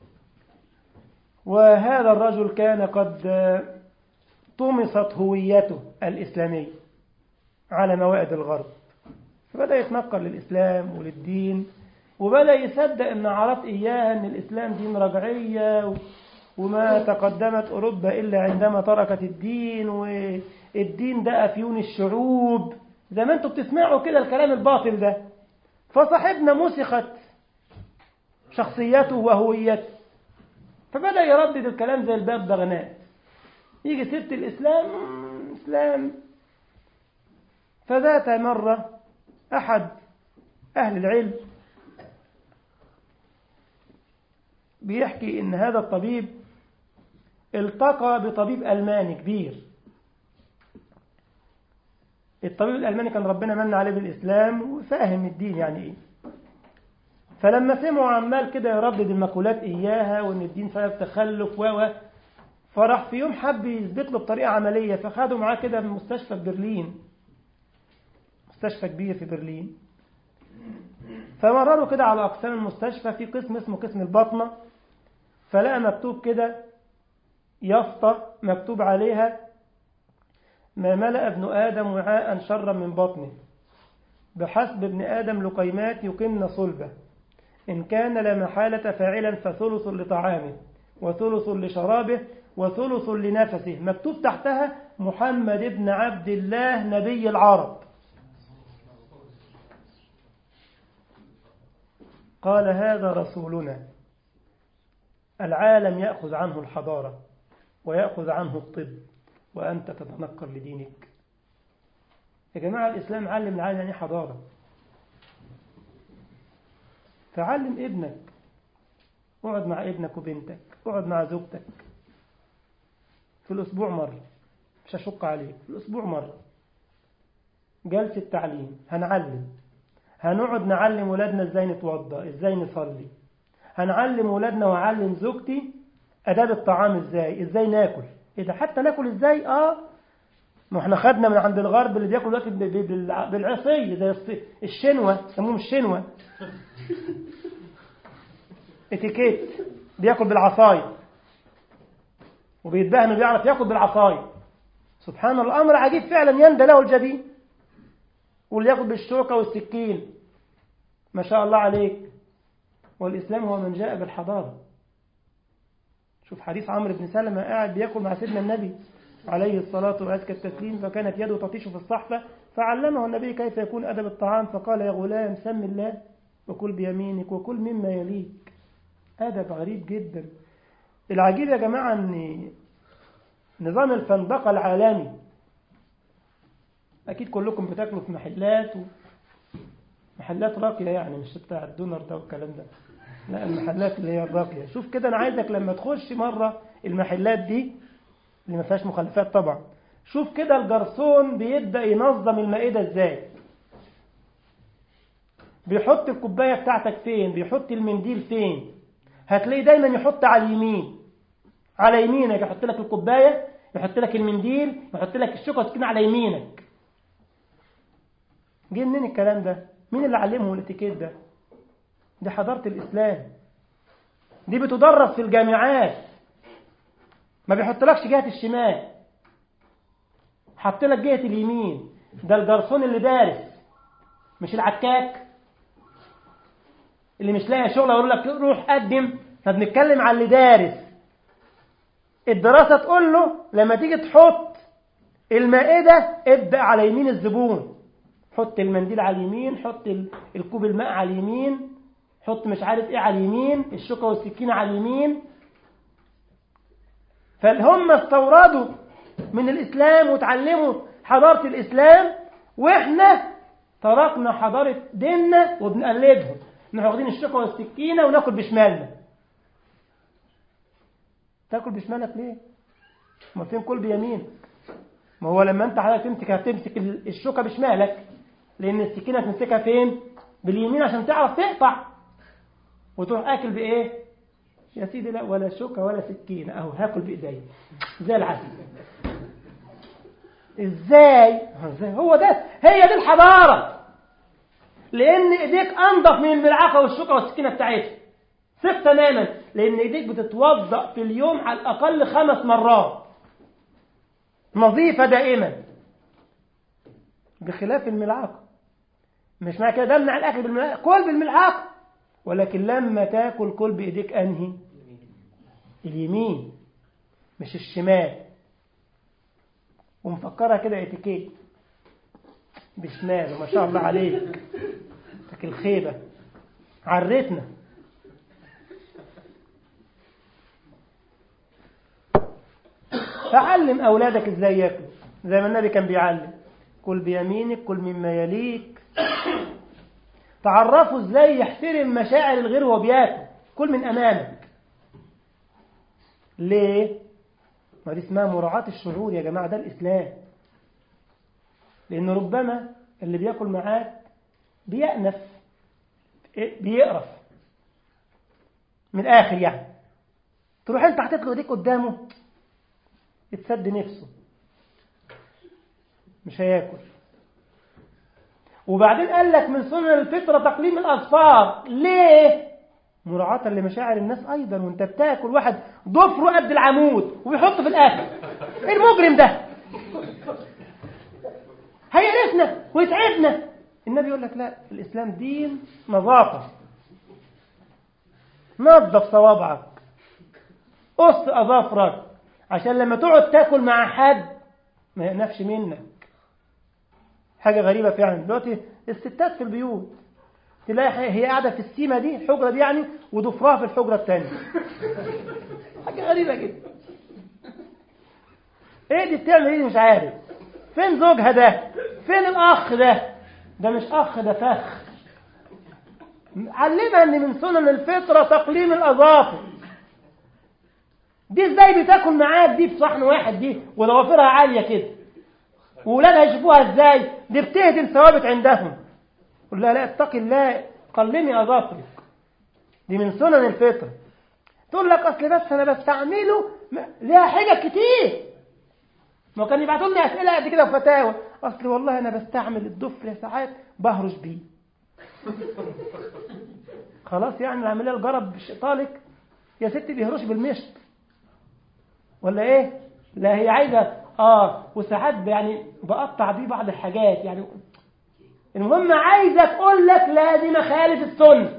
وهذا الرجل كان قد طمست هويته الإسلامية على موائد الغرب فبدأ يتنقل للإسلام وللدين وبدأ يصدق أن عرف إياها أن الإسلام دين رجعية وما تقدمت أوروبا إلا عندما تركت الدين والدين ده أفيون الشعوب زي ما أنتم بتسمعوا كده الكلام الباطل ده فصاحبنا مسخت شخصيته وهويته فبدأ يردد الكلام زي الباب بغناء يجي سيرة الإسلام إسلام فذات مرة أحد أهل العلم بيحكي إن هذا الطبيب التقى بطبيب ألماني كبير الطبيب الألماني كان ربنا من عليه بالإسلام وفاهم الدين يعني إيه فلما سمعوا عمال كده يردد المقولات إياها وإن الدين فيها تخلف و فراح في يوم حب يثبت له بطريقة عملية فخدوا معاه كده من مستشفى في برلين مستشفى كبير في برلين فمرروا كده على أقسام المستشفى في قسم اسمه قسم البطنة فلقى مكتوب كده يافطة مكتوب عليها ما ملأ ابن آدم وعاء شرا من بطنه بحسب ابن آدم لقيمات يقمن صلبه إن كان لا محالة فاعلا فثلث لطعامه وثلث لشرابه وثلث لنفسه مكتوب تحتها محمد بن عبد الله نبي العرب قال هذا رسولنا العالم يأخذ عنه الحضارة ويأخذ عنه الطب وأنت تتنكر لدينك يا جماعة الإسلام علم العالم يعني حضارة فعلم ابنك اقعد مع ابنك وبنتك اقعد مع زوجتك في الأسبوع مرة مش هشق عليك في الأسبوع مرة جلسة تعليم هنعلم هنقعد نعلم ولادنا ازاي نتوضى ازاي نصلي هنعلم ولادنا وأعلم زوجتي أداب الطعام ازاي ازاي ناكل ايه ده حتى ناكل ازاي اه ما احنا خدنا من عند الغرب اللي بياكل دلوقتي بالعصي زي الشنوة يسموهم الشنوة اتيكيت بياكل بالعصاية وبيتبهن وبيعرف ياكل بالعصاية سبحان الله الأمر عجيب فعلا يندى له الجبين واللي ياكل بالشوكة والسكين ما شاء الله عليك والإسلام هو من جاء بالحضارة شوف حديث عمرو بن سلمة قاعد بياكل مع سيدنا النبي عليه الصلاة وأزكى التسليم فكانت يده تطيش في الصحفة فعلمه النبي كيف يكون أدب الطعام فقال يا غلام سم الله وكل بيمينك وكل مما يليك أدب غريب جدا العجيب يا جماعة أن نظام الفندقة العالمي أكيد كلكم بتاكلوا في محلات و... محلات راقية يعني مش بتاع الدونر ده والكلام ده لا المحلات اللي هي الراقية شوف كده أنا عايزك لما تخش مرة المحلات دي اللي ما فيهاش مخلفات طبعا شوف كده الجرسون بيبدأ ينظم المائدة ازاي بيحط الكوباية بتاعتك فين بيحط المنديل فين هتلاقي دايما يحط على اليمين على يمينك يحط لك الكوباية يحط لك المنديل يحط لك الشوكة والسكينة على يمينك جه منين الكلام ده مين اللي علمهم الاتيكيت ده دي حضارة الإسلام دي بتدرس في الجامعات ما بيحطلكش جهة الشمال حط لك جهة اليمين ده الجرسون اللي دارس مش العكاك اللي مش لاقي شغل اقول لك روح قدم احنا بنتكلم على اللي دارس الدراسة تقول له لما تيجي تحط المائدة ابدأ على يمين الزبون حط المنديل على اليمين حط الكوب الماء على اليمين حط مش عارف ايه على اليمين الشوكة والسكينة على اليمين فهم استوردوا من الإسلام وتعلموا حضارة الإسلام وإحنا تركنا حضارة ديننا وبنقلدهم نحن واخدين الشوكة والسكينة وناكل بشمالنا تاكل بشمالك ليه؟ ما فين كل بيمينك ما هو لما انت حضرتك تمسك هتمسك الشوكة بشمالك لأن السكينة تمسكها فين؟ باليمين عشان تعرف تقطع وتروح آكل بإيه؟ يا سيدي لا ولا شوكة ولا سكينة أهو هاكل بإيدي زي العسل ازاي ازاي هو ده هي دي الحضاره لان ايديك انضف من الملعقه والشوكه والسكينه بتاعتها ثق تماما لان ايديك بتتوضا في اليوم على الاقل خمس مرات نظيفه دائما بخلاف الملعقه مش معنى كده امنع الاكل بالملعقه كل بالملعقه ولكن لما تاكل كل بايديك انهي اليمين مش الشمال ومفكرها كده اتيكيت بشمال وما شاء الله عليك لك الخيبة عرتنا فعلم أولادك ازاي ياكلوا زي ما النبي كان بيعلم كل بيمينك كل مما يليك تعرفوا ازاي يحترم مشاعر الغير وهو بياكل كل من أمامك ليه؟ ما دي اسمها مراعاة الشعور يا جماعة ده الإسلام لأن ربما اللي بياكل معاك بيأنف بيقرف من الآخر يعني تروح أنت حاطط له إيديك قدامه يتسد نفسه مش هياكل وبعدين قال لك من سنن الفطرة تقليم الأظفار ليه؟ مراعاة لمشاعر الناس أيضا وأنت بتاكل واحد ضفره قد العمود وبيحطه في الآخر إيه المجرم ده؟ هيقرفنا ويتعبنا النبي يقول لك لا الإسلام دين نظافة نظف صوابعك قص أظافرك عشان لما تقعد تاكل مع حد ما يقنفش منك حاجة غريبة فعلا دلوقتي الستات في البيوت تلاقي هي قاعدة في السيمة دي الحجرة دي يعني وضفرها في الحجرة الثانية حاجة غريبة جدا ايه دي بتعمل ايه مش عارف فين زوجها ده فين الاخ ده ده مش اخ ده فخ علمها ان من سنن الفطرة تقليم الاظافر دي ازاي بتاكل معاك دي في صحن واحد دي وضوافرها عالية كده وولادها يشوفوها ازاي دي بتهدم ثوابت عندهم قل لها لا اتقي الله قلمي اظافرك دي من سنن الفطرة تقول لك اصل بس انا بستعمله ليها حاجة كتير ما كان يبعتوا لنا اسئله قد كده وفتاوى اصل والله انا بستعمل الضفر ساعات بهرش بيه خلاص يعني العمليه الجرب طالك يا ستي بيهرش بالمشط ولا ايه لا هي عايزه اه وساعات يعني بقطع بيه بعض الحاجات يعني المهم عايزه تقول لك لازم اخالف السنه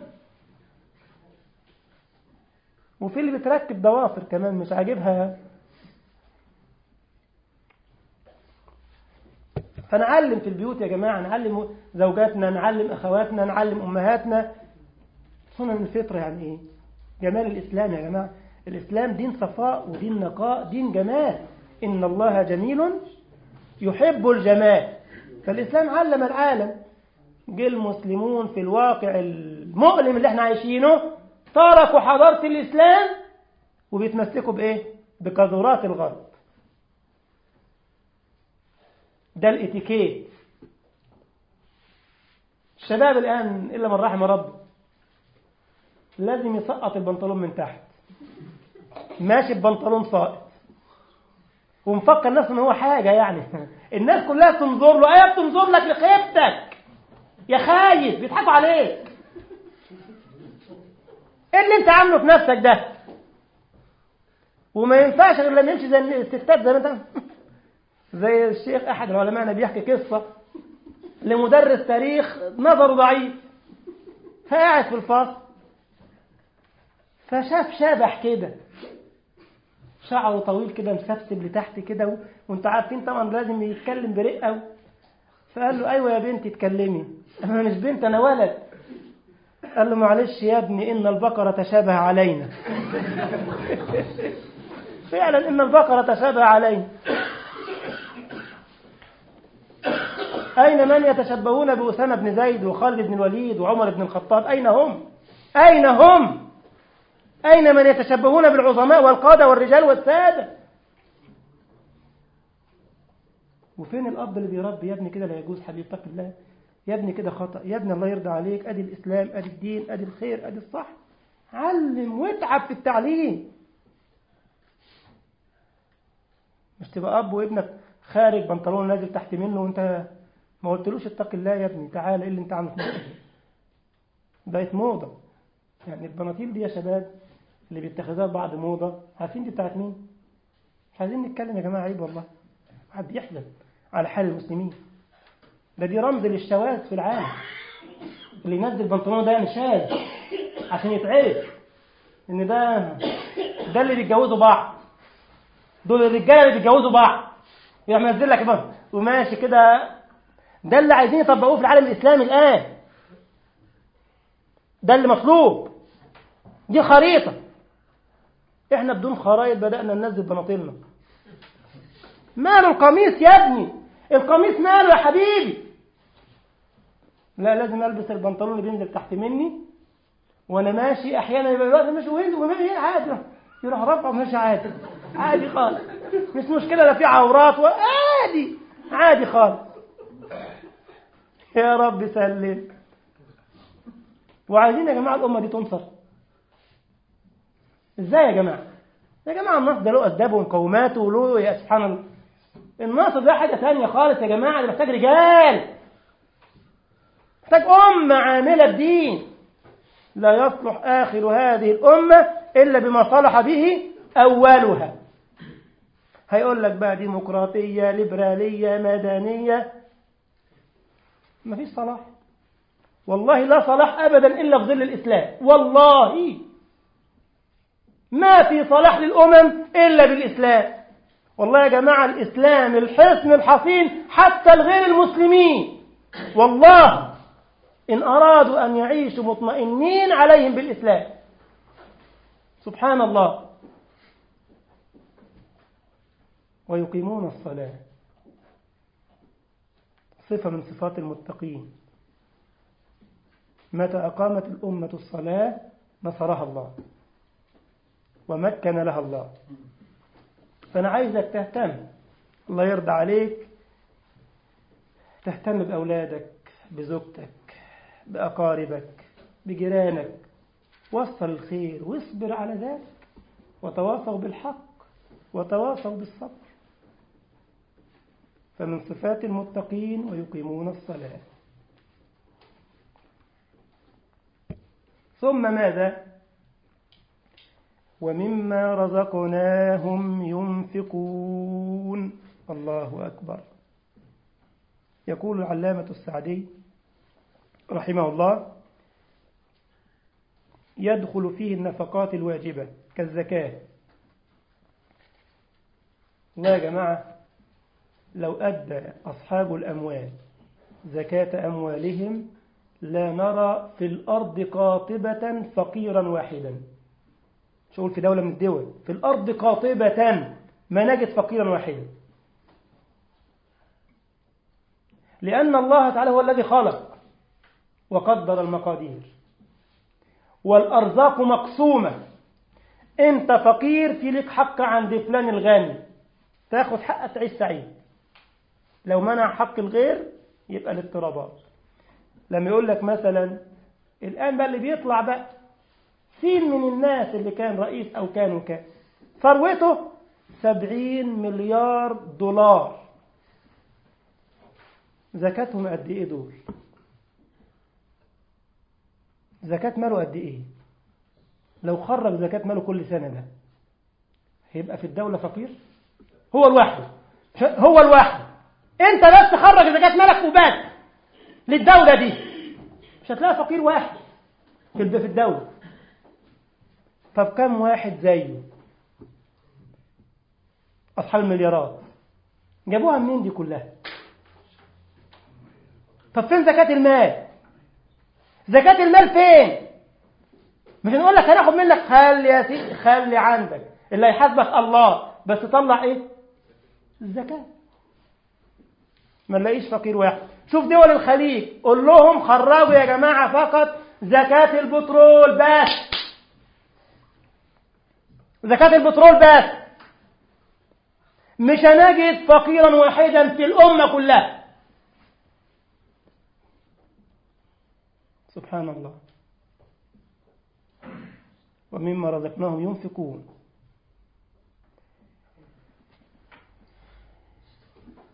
وفي اللي بتركب ضوافر كمان مش عاجبها فنعلم في البيوت يا جماعة نعلم زوجاتنا نعلم أخواتنا نعلم أمهاتنا سنن الفطرة يعني إيه جمال الإسلام يا جماعة الإسلام دين صفاء ودين نقاء دين جمال إن الله جميل يحب الجمال فالإسلام علم العالم جه المسلمون في الواقع المؤلم اللي احنا عايشينه تركوا حضارة الإسلام وبيتمسكوا بإيه بقذورات الغرب ده الاتيكيت الشباب الآن إلا من رحم ربي لازم يسقط البنطلون من تحت ماشي ببنطلون ساقط ومفكر نفسه ان هو حاجة يعني الناس كلها تنظر له ايه بتنظر لك لخيبتك يا خايف بيضحكوا عليك ايه اللي انت عامله في نفسك ده وما ينفعش غير لما يمشي زي الستات زي ما انت زي الشيخ أحد العلماء بيحكي قصة لمدرس تاريخ نظره ضعيف فقاعد في الفصل فشاف شبح كده شعره طويل كده مسبسب لتحت كده و... وانتوا عارفين طبعا لازم يتكلم برقة فقال له ايوه يا بنتي اتكلمي انا مش بنت انا ولد قال له معلش يا ابني ان البقرة تشابه علينا فعلا ان البقرة تشابه علينا أين من يتشبهون بأسامة بن زيد وخالد بن الوليد وعمر بن الخطاب أين هم أين هم أين من يتشبهون بالعظماء والقادة والرجال والسادة وفين الأب اللي بيربي يا ابني كده لا يجوز حبيب اتق الله يا ابني كده خطأ يا ابني الله يرضى عليك أدي الإسلام أدي الدين أدي الخير أدي الصح علم واتعب في التعليم مش تبقى أب وابنك خارج بنطلون نازل تحت منه وانت ما قلتلوش اتق الله يا ابني تعالى ايه اللي انت عامله في نفسك بقت موضة يعني البناطيل دي يا شباب اللي بيتخذوها بعض موضة عارفين دي بتاعت مين؟ مش عايزين نتكلم يا جماعة عيب والله واحد بيحزن على حال المسلمين ده دي رمز للشواذ في العالم اللي ينزل بنطلونه ده يعني شاذ عشان يتعرف ان ده ده اللي بيتجوزوا بعض دول الرجاله اللي بيتجوزوا بعض يروح منزل لك بقى وماشي كده ده اللي عايزين يطبقوه في العالم الاسلامي الان ده اللي مطلوب دي خريطه احنا بدون خرائط بدانا ننزل بناطيلنا ماله القميص يا ابني القميص ماله يا حبيبي لا لازم البس البنطلون اللي بينزل تحت مني وانا ماشي احيانا يبقى الوقت ماشي وين وماشي عادي يروح رفع ماشي عادي عادي خالص مش مشكله لا في عورات عادي عادي خالص يا رب سلم وعايزين يا جماعه الامه دي تنصر ازاي يا جماعه يا جماعه النصر ده له اسبابه ومقوماته وله يا سبحان الله النصر ده حاجه ثانيه خالص يا جماعه ده محتاج رجال محتاج امه عامله بدين لا يصلح آخر هذه الأمة إلا بما صلح به أولها هيقول لك بقى ديمقراطية ليبرالية مدنية ما فيش صلاح والله لا صلاح أبدا إلا في ظل الإسلام والله ما في صلاح للأمم إلا بالإسلام والله يا جماعة الإسلام الحصن الحصين حتى الغير المسلمين والله إن أرادوا أن يعيشوا مطمئنين عليهم بالإسلام سبحان الله ويقيمون الصلاة صفة من صفات المتقين متى أقامت الأمة الصلاة نصرها الله ومكن لها الله فأنا عايزك تهتم الله يرضى عليك تهتم بأولادك بزوجتك بأقاربك بجيرانك وصل الخير واصبر على ذلك وتواصوا بالحق وتواصوا بالصبر فمن صفات المتقين ويقيمون الصلاة ثم ماذا ومما رزقناهم ينفقون الله أكبر يقول العلامة السعدي رحمه الله يدخل فيه النفقات الواجبة كالزكاة لا يا جماعة لو أدى أصحاب الأموال زكاة أموالهم لا نرى في الأرض قاطبة فقيرا واحدا شغل في دولة من الدول في الأرض قاطبة ما نجد فقيرا واحدا لأن الله تعالى هو الذي خلق وقدر المقادير والأرزاق مقسومة أنت فقير في لك حق عند فلان الغني تاخد حقك تعيش سعيد لو منع حق الغير يبقى الاضطرابات لما يقول لك مثلا الآن بقى اللي بيطلع بقى سين من الناس اللي كان رئيس أو كانوا كان ثروته سبعين مليار دولار زكاتهم قد ايه دول زكاة ماله قد ايه لو خرج زكاة ماله كل سنة ده هيبقى في الدولة فقير هو الواحد هو الواحد انت بس خرج زكاة مالك وبات للدولة دي مش هتلاقي فقير واحد في الدولة طب كم واحد زيه أصحاب المليارات جابوها منين دي كلها طب فين زكاة المال زكاة المال فين مش هنقول لك هناخد منك خلي يا سيدي خلي عندك اللي هيحاسبك الله بس طلع ايه الزكاة ما نلاقيش فقير واحد شوف دول الخليج قول لهم خرجوا يا جماعة فقط زكاة البترول بس زكاة البترول بس مش هنجد فقيرا واحدا في الأمة كلها سبحان الله ومما رزقناهم ينفقون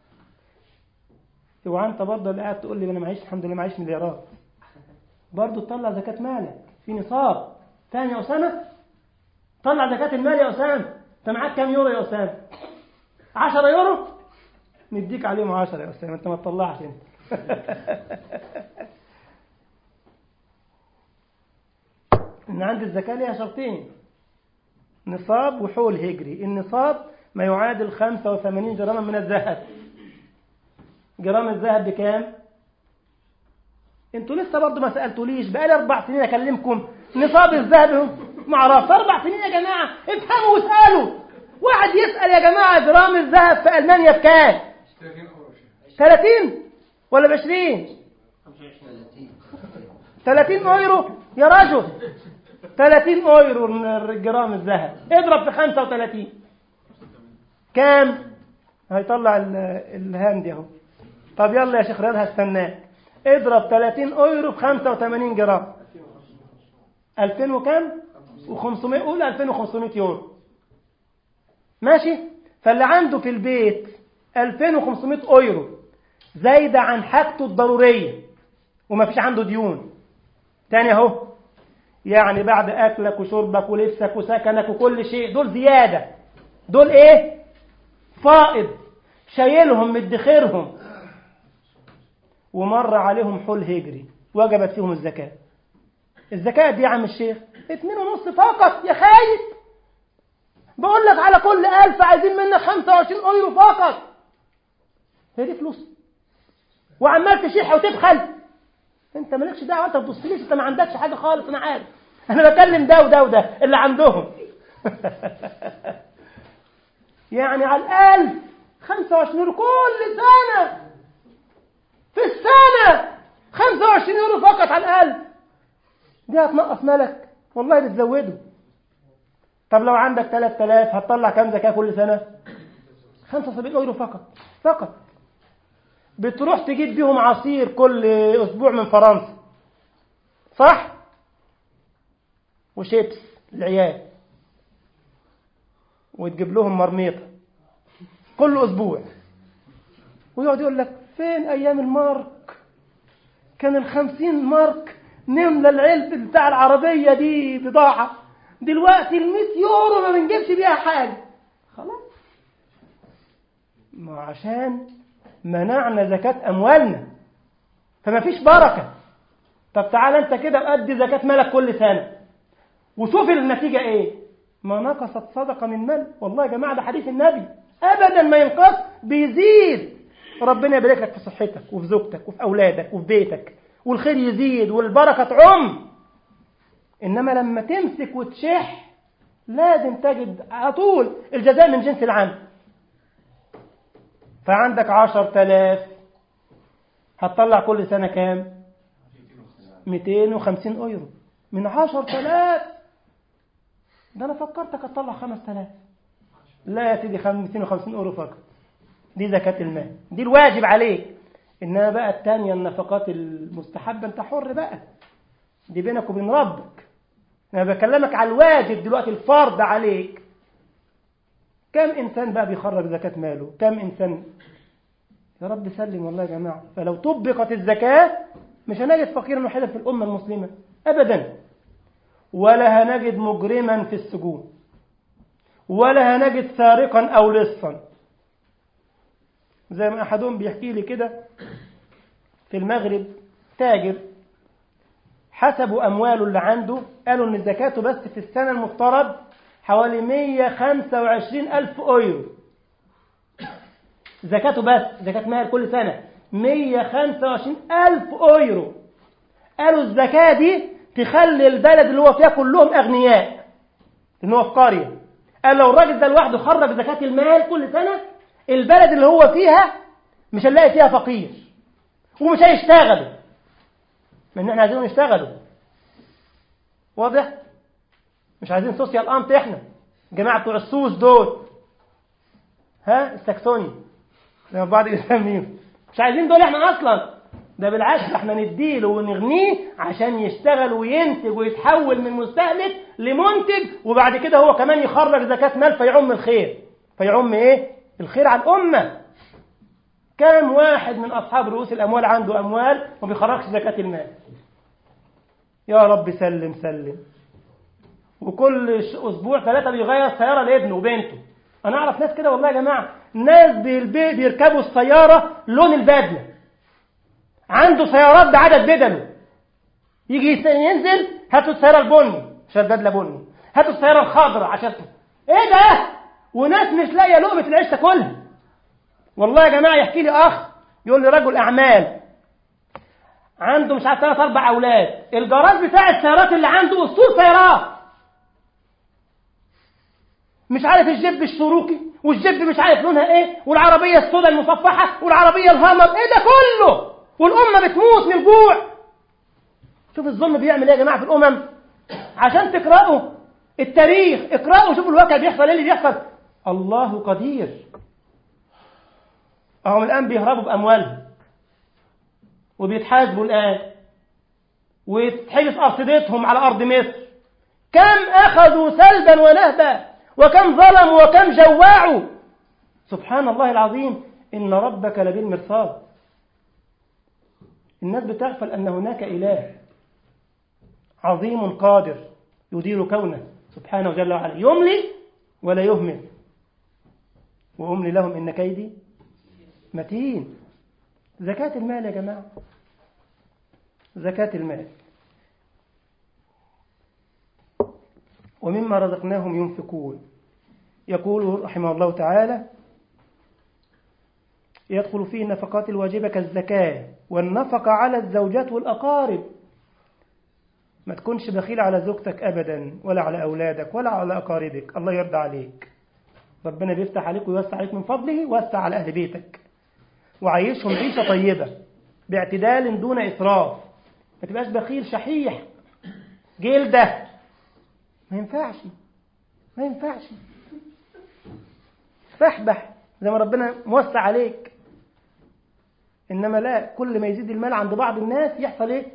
اوعى انت برضه اللي قاعد تقول لي انا معيش الحمد لله معيش مليارات برضه تطلع زكاة مالك في نصاب فاهم يا أسامة؟ طلع زكاة المال يا أسامة أنت معاك كام يورو يا أسامة؟ 10 يورو؟ نديك عليهم 10 يا أسامة أنت ما تطلعش أنت إن عند الزكاة ليها شرطين نصاب وحول هجري النصاب ما يعادل 85 جراما من الذهب جرام الذهب بكام؟ انتوا لسه برضه ما سالتوليش بقالي اربع سنين اكلمكم نصاب الذهب ما اعرفش اربع سنين يا جماعه افهموا واسالوا واحد يسال يا جماعه جرام الذهب في المانيا بكام 30 ولا ب 20 30 ايرو يا رجل 30 ايرو جرام الذهب اضرب في 35 كام هيطلع الهاند اهو طب يلا يا شيخ رياض هستناك اضرب 30 ايرو في 85 جرام 2000 وكام و500 قول 2500 يورو ماشي فاللي عنده في البيت 2500 ايرو زايده عن حاجته الضروريه وما فيش عنده ديون تاني اهو يعني بعد اكلك وشربك ولبسك وسكنك وكل شيء دول زياده دول ايه فائض شايلهم مدخرهم ومر عليهم حول هجري وجبت فيهم الزكاة الزكاة دي يا عم الشيخ اتنين ونص فقط يا خايف بقول لك على كل ألف عايزين منك 25 أيرو فقط هي دي فلوس وعمال تشيح وتبخل انت مالكش دعوه انت تبصليش انت ما عندكش حاجه خالص انا عارف انا بكلم ده وده وده اللي عندهم يعني على الألف 25 يورو كل سنة في السنة 25 يورو فقط على الألف دي هتنقص مالك والله بتزوده طب لو عندك 3000 هتطلع كام زكاة كل سنة 75 يورو فقط فقط بتروح تجيب بيهم عصير كل أسبوع من فرنسا صح وشيبس العيال وتجيب لهم مرميطة كل أسبوع ويقعد يقول لك فين أيام المارك كان الخمسين مارك نملى العلب بتاع العربية دي بضاعة دلوقتي المئة يورو ما بنجيبش بيها حاجة خلاص ما عشان منعنا زكاة أموالنا فما فيش بركة طب تعالى أنت كده أدي زكاة مالك كل سنة وشوف النتيجة إيه ما نقصت صدقة من مال والله يا جماعة ده حديث النبي أبدا ما ينقص بيزيد ربنا يبارك لك في صحتك وفي زوجتك وفي أولادك وفي بيتك والخير يزيد والبركة تعم إنما لما تمسك وتشح لازم تجد على طول الجزاء من جنس العمل فعندك عشر تلاف هتطلع كل سنة كام ميتين وخمسين أيرو من عشر تلاف ده أنا فكرتك هتطلع خمس تلاف لا يا سيدي ميتين وخمسين أيرو فقط دي زكاة المال دي الواجب عليك إنما بقى التانية النفقات المستحبة أنت حر بقى دي بينك وبين ربك أنا بكلمك على الواجب دلوقتي الفرض عليك كم إنسان بقى بيخرج زكاة ماله كم إنسان يا رب سلم والله يا جماعة فلو طبقت الزكاة مش هنجد فقيرا واحدا في الأمة المسلمة أبدا ولا هنجد مجرما في السجون ولا هنجد سارقا أو لصا زي ما أحدهم بيحكي لي كده في المغرب تاجر حسبوا أمواله اللي عنده قالوا إن زكاته بس في السنة المفترض حوالي 125 ألف أيرو زكاته بس زكاة مال كل سنة 125 ألف أيرو قالوا الزكاة دي تخلي البلد اللي هو فيها كلهم أغنياء إن هو في قرية قال لو الراجل ده لوحده خرج زكاة المال كل سنة البلد اللي هو فيها مش هنلاقي فيها فقير ومش هيشتغلوا من احنا عايزينهم يشتغلوا واضح مش عايزين سوسيال امت احنا جماعه بتوع السوس دول ها الساكسوني زي ما بعض يسميهم مش عايزين دول احنا اصلا ده بالعكس احنا نديله ونغنيه عشان يشتغل وينتج ويتحول من مستهلك لمنتج وبعد كده هو كمان يخرج زكاة مال فيعم الخير فيعم ايه الخير على الأمة كم واحد من أصحاب رؤوس الأموال عنده أموال وما بيخرجش زكاة المال يا رب سلم سلم وكل أسبوع ثلاثة بيغير سيارة لابنه وبنته أنا أعرف ناس كده والله يا جماعة ناس بيركبوا السيارة لون البدلة عنده سيارات بعدد بدله يجي ينزل هاتوا السيارة البني عشان البدلة بني هاتوا السيارة الخضراء عشان ايه ده وناس مش لاقيه لقمة العيش تاكلها والله يا جماعة يحكي لي أخ يقول لي رجل أعمال عنده مش عارف ثلاث أربع أولاد الجراج بتاع السيارات اللي عنده أسطول سيارات مش عارف الجيب الشروكي والجيب مش عارف لونها ايه والعربية السوداء المصفحة والعربية الهامر ايه ده كله والأمة بتموت من الجوع شوف الظلم بيعمل ايه يا جماعة في الأمم عشان تقرأوا التاريخ اقرأوا شوفوا الواقع بيحصل ايه اللي بيحصل الله قدير هم الآن بيهربوا بأموالهم وبيتحاسبوا الآن ويتحبس أرصدتهم على أرض مصر كم أخذوا سلبا ونهبا وكم ظلموا وكم جواعوا سبحان الله العظيم إن ربك لبالمرصاد الناس بتغفل أن هناك إله عظيم قادر يدير كونه سبحانه جل وعلا يملي ولا يهمل وأملي لهم إن كيدي متين زكاة المال يا جماعة زكاة المال ومما رزقناهم ينفقون يقول رحمه الله تعالى يدخل فيه النفقات الواجبة كالزكاة والنفقة على الزوجات والأقارب ما تكونش بخيل على زوجتك أبدا ولا على أولادك ولا على أقاربك الله يرضى عليك ربنا بيفتح عليك ويوسع عليك من فضله ويوسع على أهل بيتك وعيشهم عيشة طيبة باعتدال دون إسراف ما تبقاش بخيل شحيح جلدة ما ينفعش ما ينفعش فاحبح زي ما ربنا موسع عليك إنما لا كل ما يزيد المال عند بعض الناس يحصل إيه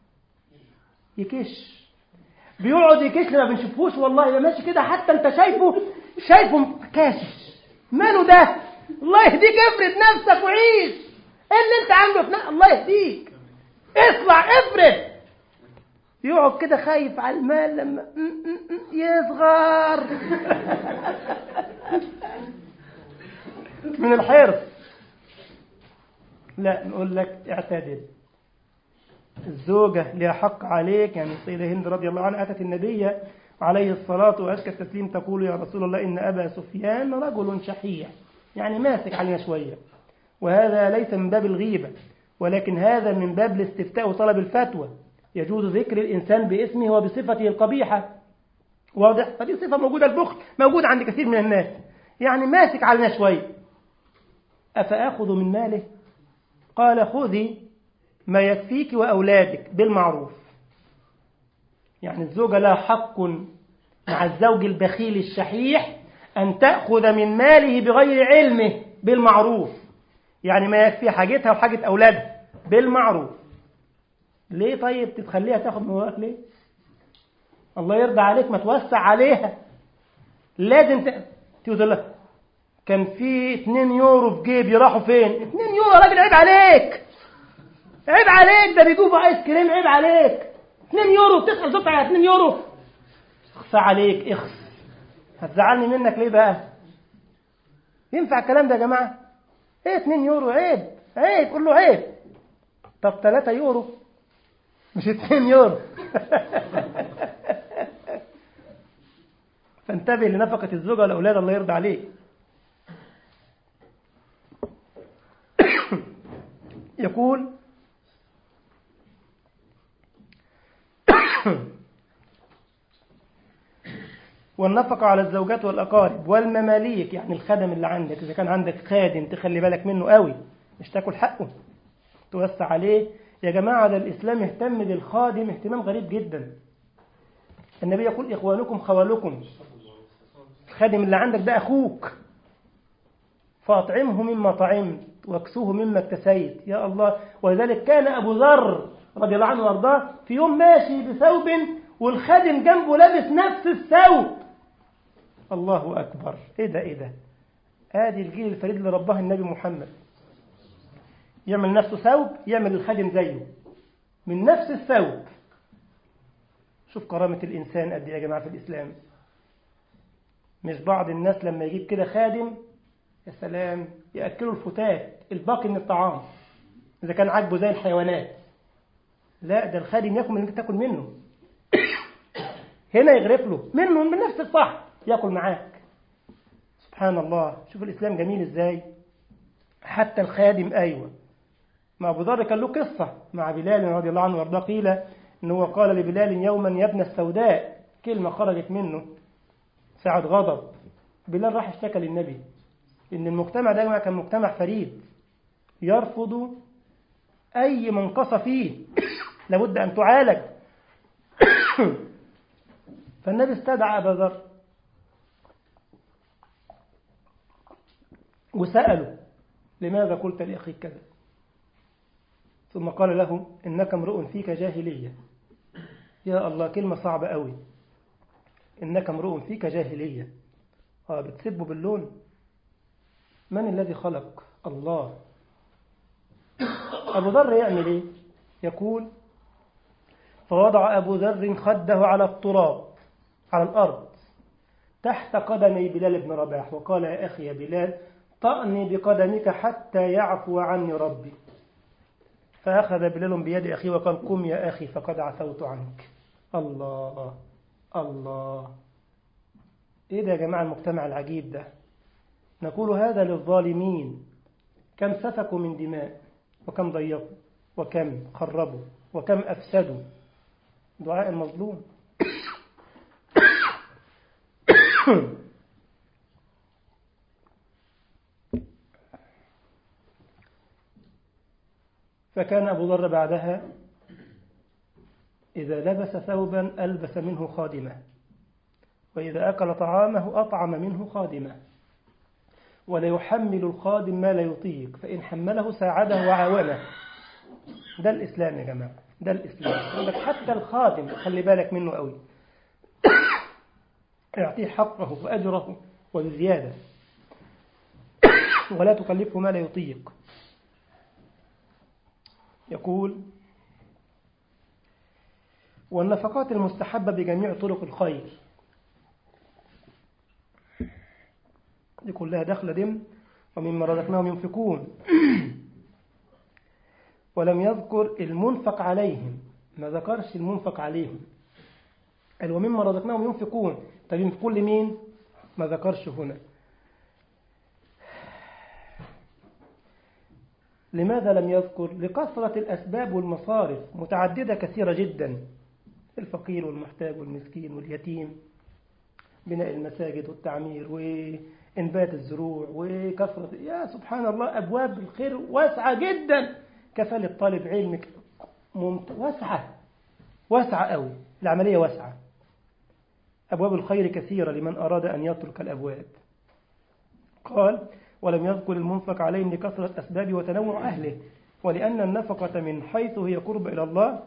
يكش بيقعد يكش ما بنشوفوش والله يبقى ماشي كده حتى انت شايفه شايفه كاشش ماله ده الله يهديك افرد نفسك وعيش ايه اللي انت عامله في الله يهديك اطلع افرد يقعد كده خايف على المال لما يصغر من الحرص لا نقول لك اعتدل الزوجة لها حق عليك يعني السيدة هند رضي الله عنها أتت النبي عليه الصلاة وأزكى التسليم تقول يا رسول الله إن أبا سفيان رجل شحيح يعني ماسك علينا شوية وهذا ليس من باب الغيبة ولكن هذا من باب الاستفتاء وطلب الفتوى يجوز ذكر الإنسان باسمه وبصفته القبيحة واضح فدي صفة موجودة البخل موجود عند كثير من الناس يعني ماسك علينا شوية أفأخذ من ماله قال خذي ما يكفيك وأولادك بالمعروف يعني الزوجة لها حق مع الزوج البخيل الشحيح أن تأخذ من ماله بغير علمه بالمعروف يعني ما يكفي حاجتها وحاجة أولادها بالمعروف ليه طيب تتخليها تاخد من وراك ليه الله يرضى عليك ما توسع عليها لازم ت... تقول لها كان في 2 يورو في جيبي راحوا فين 2 يورو يا راجل عيب عليك عيب عليك ده بيجيبوا ايس كريم عيب عليك 2 يورو بتسال زوجتك على 2 يورو اخصى عليك اخص هتزعلني منك ليه بقى ينفع الكلام ده يا جماعه ايه 2 يورو عيب عيب قول له عيب طب 3 يورو مش 2 يورو فانتبه لنفقة الزوجة والأولاد الله يرضى عليه يقول والنفقة على الزوجات والأقارب والمماليك يعني الخدم اللي عندك إذا كان عندك خادم تخلي بالك منه قوي مش تاكل حقه توسع عليه يا جماعة ده الإسلام اهتم بالخادم اهتمام غريب جدا النبي يقول إخوانكم خوالكم الخادم اللي عندك ده أخوك فأطعمه مما طعمت واكسوه مما اكتسيت يا الله ولذلك كان أبو ذر رضي الله عنه وارضاه في يوم ماشي بثوب والخادم جنبه لابس نفس الثوب الله أكبر إيه ده إيه ده آدي الجيل الفريد اللي رباه النبي محمد يعمل نفسه ثوب يعمل الخادم زيه من نفس الثوب شوف كرامة الإنسان قد إيه يا جماعة في الإسلام مش بعض الناس لما يجيب كده خادم يا سلام يأكلوا الفتات الباقي من الطعام إذا كان عاجبه زي الحيوانات لا ده الخادم ياكل من اللي انت تاكل منه هنا يغرف له منه من نفس الصح ياكل معاك سبحان الله شوف الإسلام جميل إزاي حتى الخادم أيوة ما أبو ذر كان له قصة مع بلال رضي الله عنه وارضاه قيل إن هو قال لبلال يوما يا ابن السوداء كلمة خرجت منه ساعة غضب بلال راح اشتكى للنبي إن المجتمع ده كان مجتمع فريد يرفض أي منقصة فيه لابد أن تعالج فالنبي استدعى أبا ذر وسأله لماذا قلت لأخيك كذا ثم قال له إنك امرؤ فيك جاهلية يا الله كلمة صعبة قوي إنك امرؤ فيك جاهلية آه بتسبه باللون من الذي خلق الله أبو ذر يعمل إيه يقول فوضع أبو ذر خده على التراب على الأرض تحت قدمي بلال بن رباح وقال يا أخي يا بلال طأني بقدمك حتى يعفو عني ربي فأخذ بلال بيد أخي وقال قم يا أخي فقد عفوت عنك الله الله إيه ده يا جماعة المجتمع العجيب ده نقول هذا للظالمين كم سفكوا من دماء وكم ضيقوا وكم خربوا وكم أفسدوا دعاء المظلوم فكان أبو ذر بعدها إذا لبس ثوبا ألبس منه خادمة وإذا أكل طعامه أطعم منه خادمة ولا يحمل الخادم ما لا يطيق فإن حمله ساعده وعاونه ده الإسلام يا جماعة ده الإسلام يقول لك حتى الخادم خلي بالك منه قوي اعطيه حقه وأجره وبزيادة ولا تكلفه ما لا يطيق يقول والنفقات المستحبة بجميع طرق الخير دي كلها دخل دم ومما رزقناهم ينفقون ولم يذكر المنفق عليهم ما ذكرش المنفق عليهم قال ومما رزقناهم ينفقون طيب ينفقون لمين ما ذكرش هنا لماذا لم يذكر لكثرة الأسباب والمصارف متعددة كثيرة جدا الفقير والمحتاج والمسكين واليتيم بناء المساجد والتعمير وإنبات الزروع وكثرة يا سبحان الله أبواب الخير واسعة جدا كفالة طالب علم ممت... واسعة واسعة قوي العملية واسعة أبواب الخير كثيرة لمن أراد أن يترك الأبواب قال ولم يذكر المنفق عليهم لكثرة أسباب وتنوع أهله ولأن النفقة من حيث هي قرب إلى الله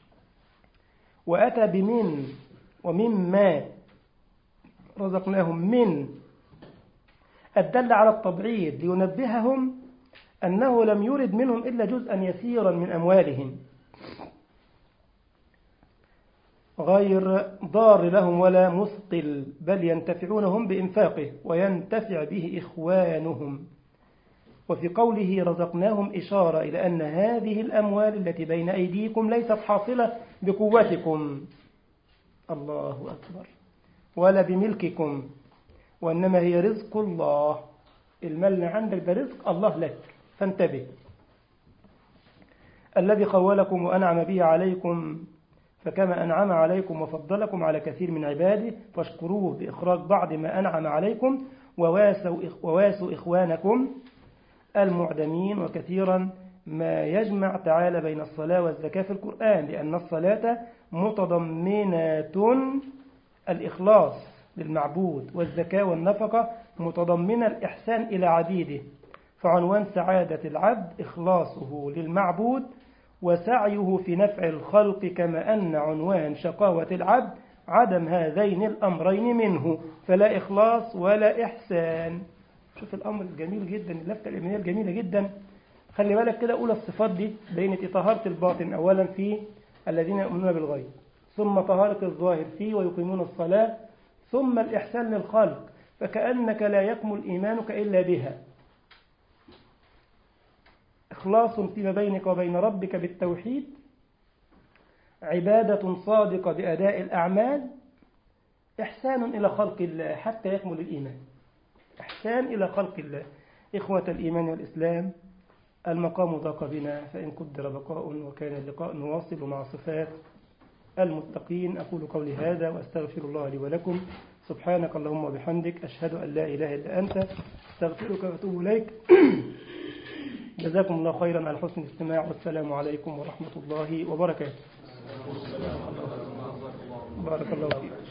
وأتى بمن ومما رزقناهم من الدل على التبعيد لينبههم أنه لم يرد منهم إلا جزءا يسيرا من أموالهم غير ضار لهم ولا مثقل بل ينتفعونهم بإنفاقه وينتفع به إخوانهم وفي قوله رزقناهم إشارة إلى أن هذه الأموال التي بين أيديكم ليست حاصلة بقوتكم الله أكبر ولا بملككم وإنما هي رزق الله المال اللي عندك ده رزق الله لك فانتبه الذي خولكم وأنعم به عليكم فكما أنعم عليكم وفضلكم على كثير من عباده فاشكروه بإخراج بعض ما أنعم عليكم وواسوا, وواسوا إخوانكم المعدمين وكثيرا ما يجمع تعالى بين الصلاة والزكاة في القرآن لأن الصلاة متضمنة الإخلاص للمعبود والزكاة والنفقة متضمنة الإحسان إلى عبيده فعنوان سعادة العبد إخلاصه للمعبود وسعيه في نفع الخلق كما أن عنوان شقاوة العبد عدم هذين الأمرين منه فلا إخلاص ولا إحسان شوف الأمر الجميل جدا اللفتة الإيمانية الجميلة جدا خلي بالك كده أولى الصفات دي بينت طهارة الباطن أولا في الذين يؤمنون بالغيب ثم طهارة الظاهر فيه ويقيمون الصلاة ثم الإحسان للخلق فكأنك لا يكمل إيمانك إلا بها إخلاص فيما بينك وبين ربك بالتوحيد عبادة صادقة بأداء الأعمال إحسان إلى خلق الله حتى يكمل الإيمان إحسان إلى خلق الله إخوة الإيمان والإسلام المقام ضاق بنا فإن قدر بقاء وكان اللقاء نواصل مع صفات المتقين أقول قولي هذا وأستغفر الله لي ولكم سبحانك اللهم وبحمدك أشهد أن لا إله إلا أنت أستغفرك وأتوب إليك جزاكم الله خيرا على حسن الاستماع والسلام عليكم ورحمة الله وبركاته بارك الله فيك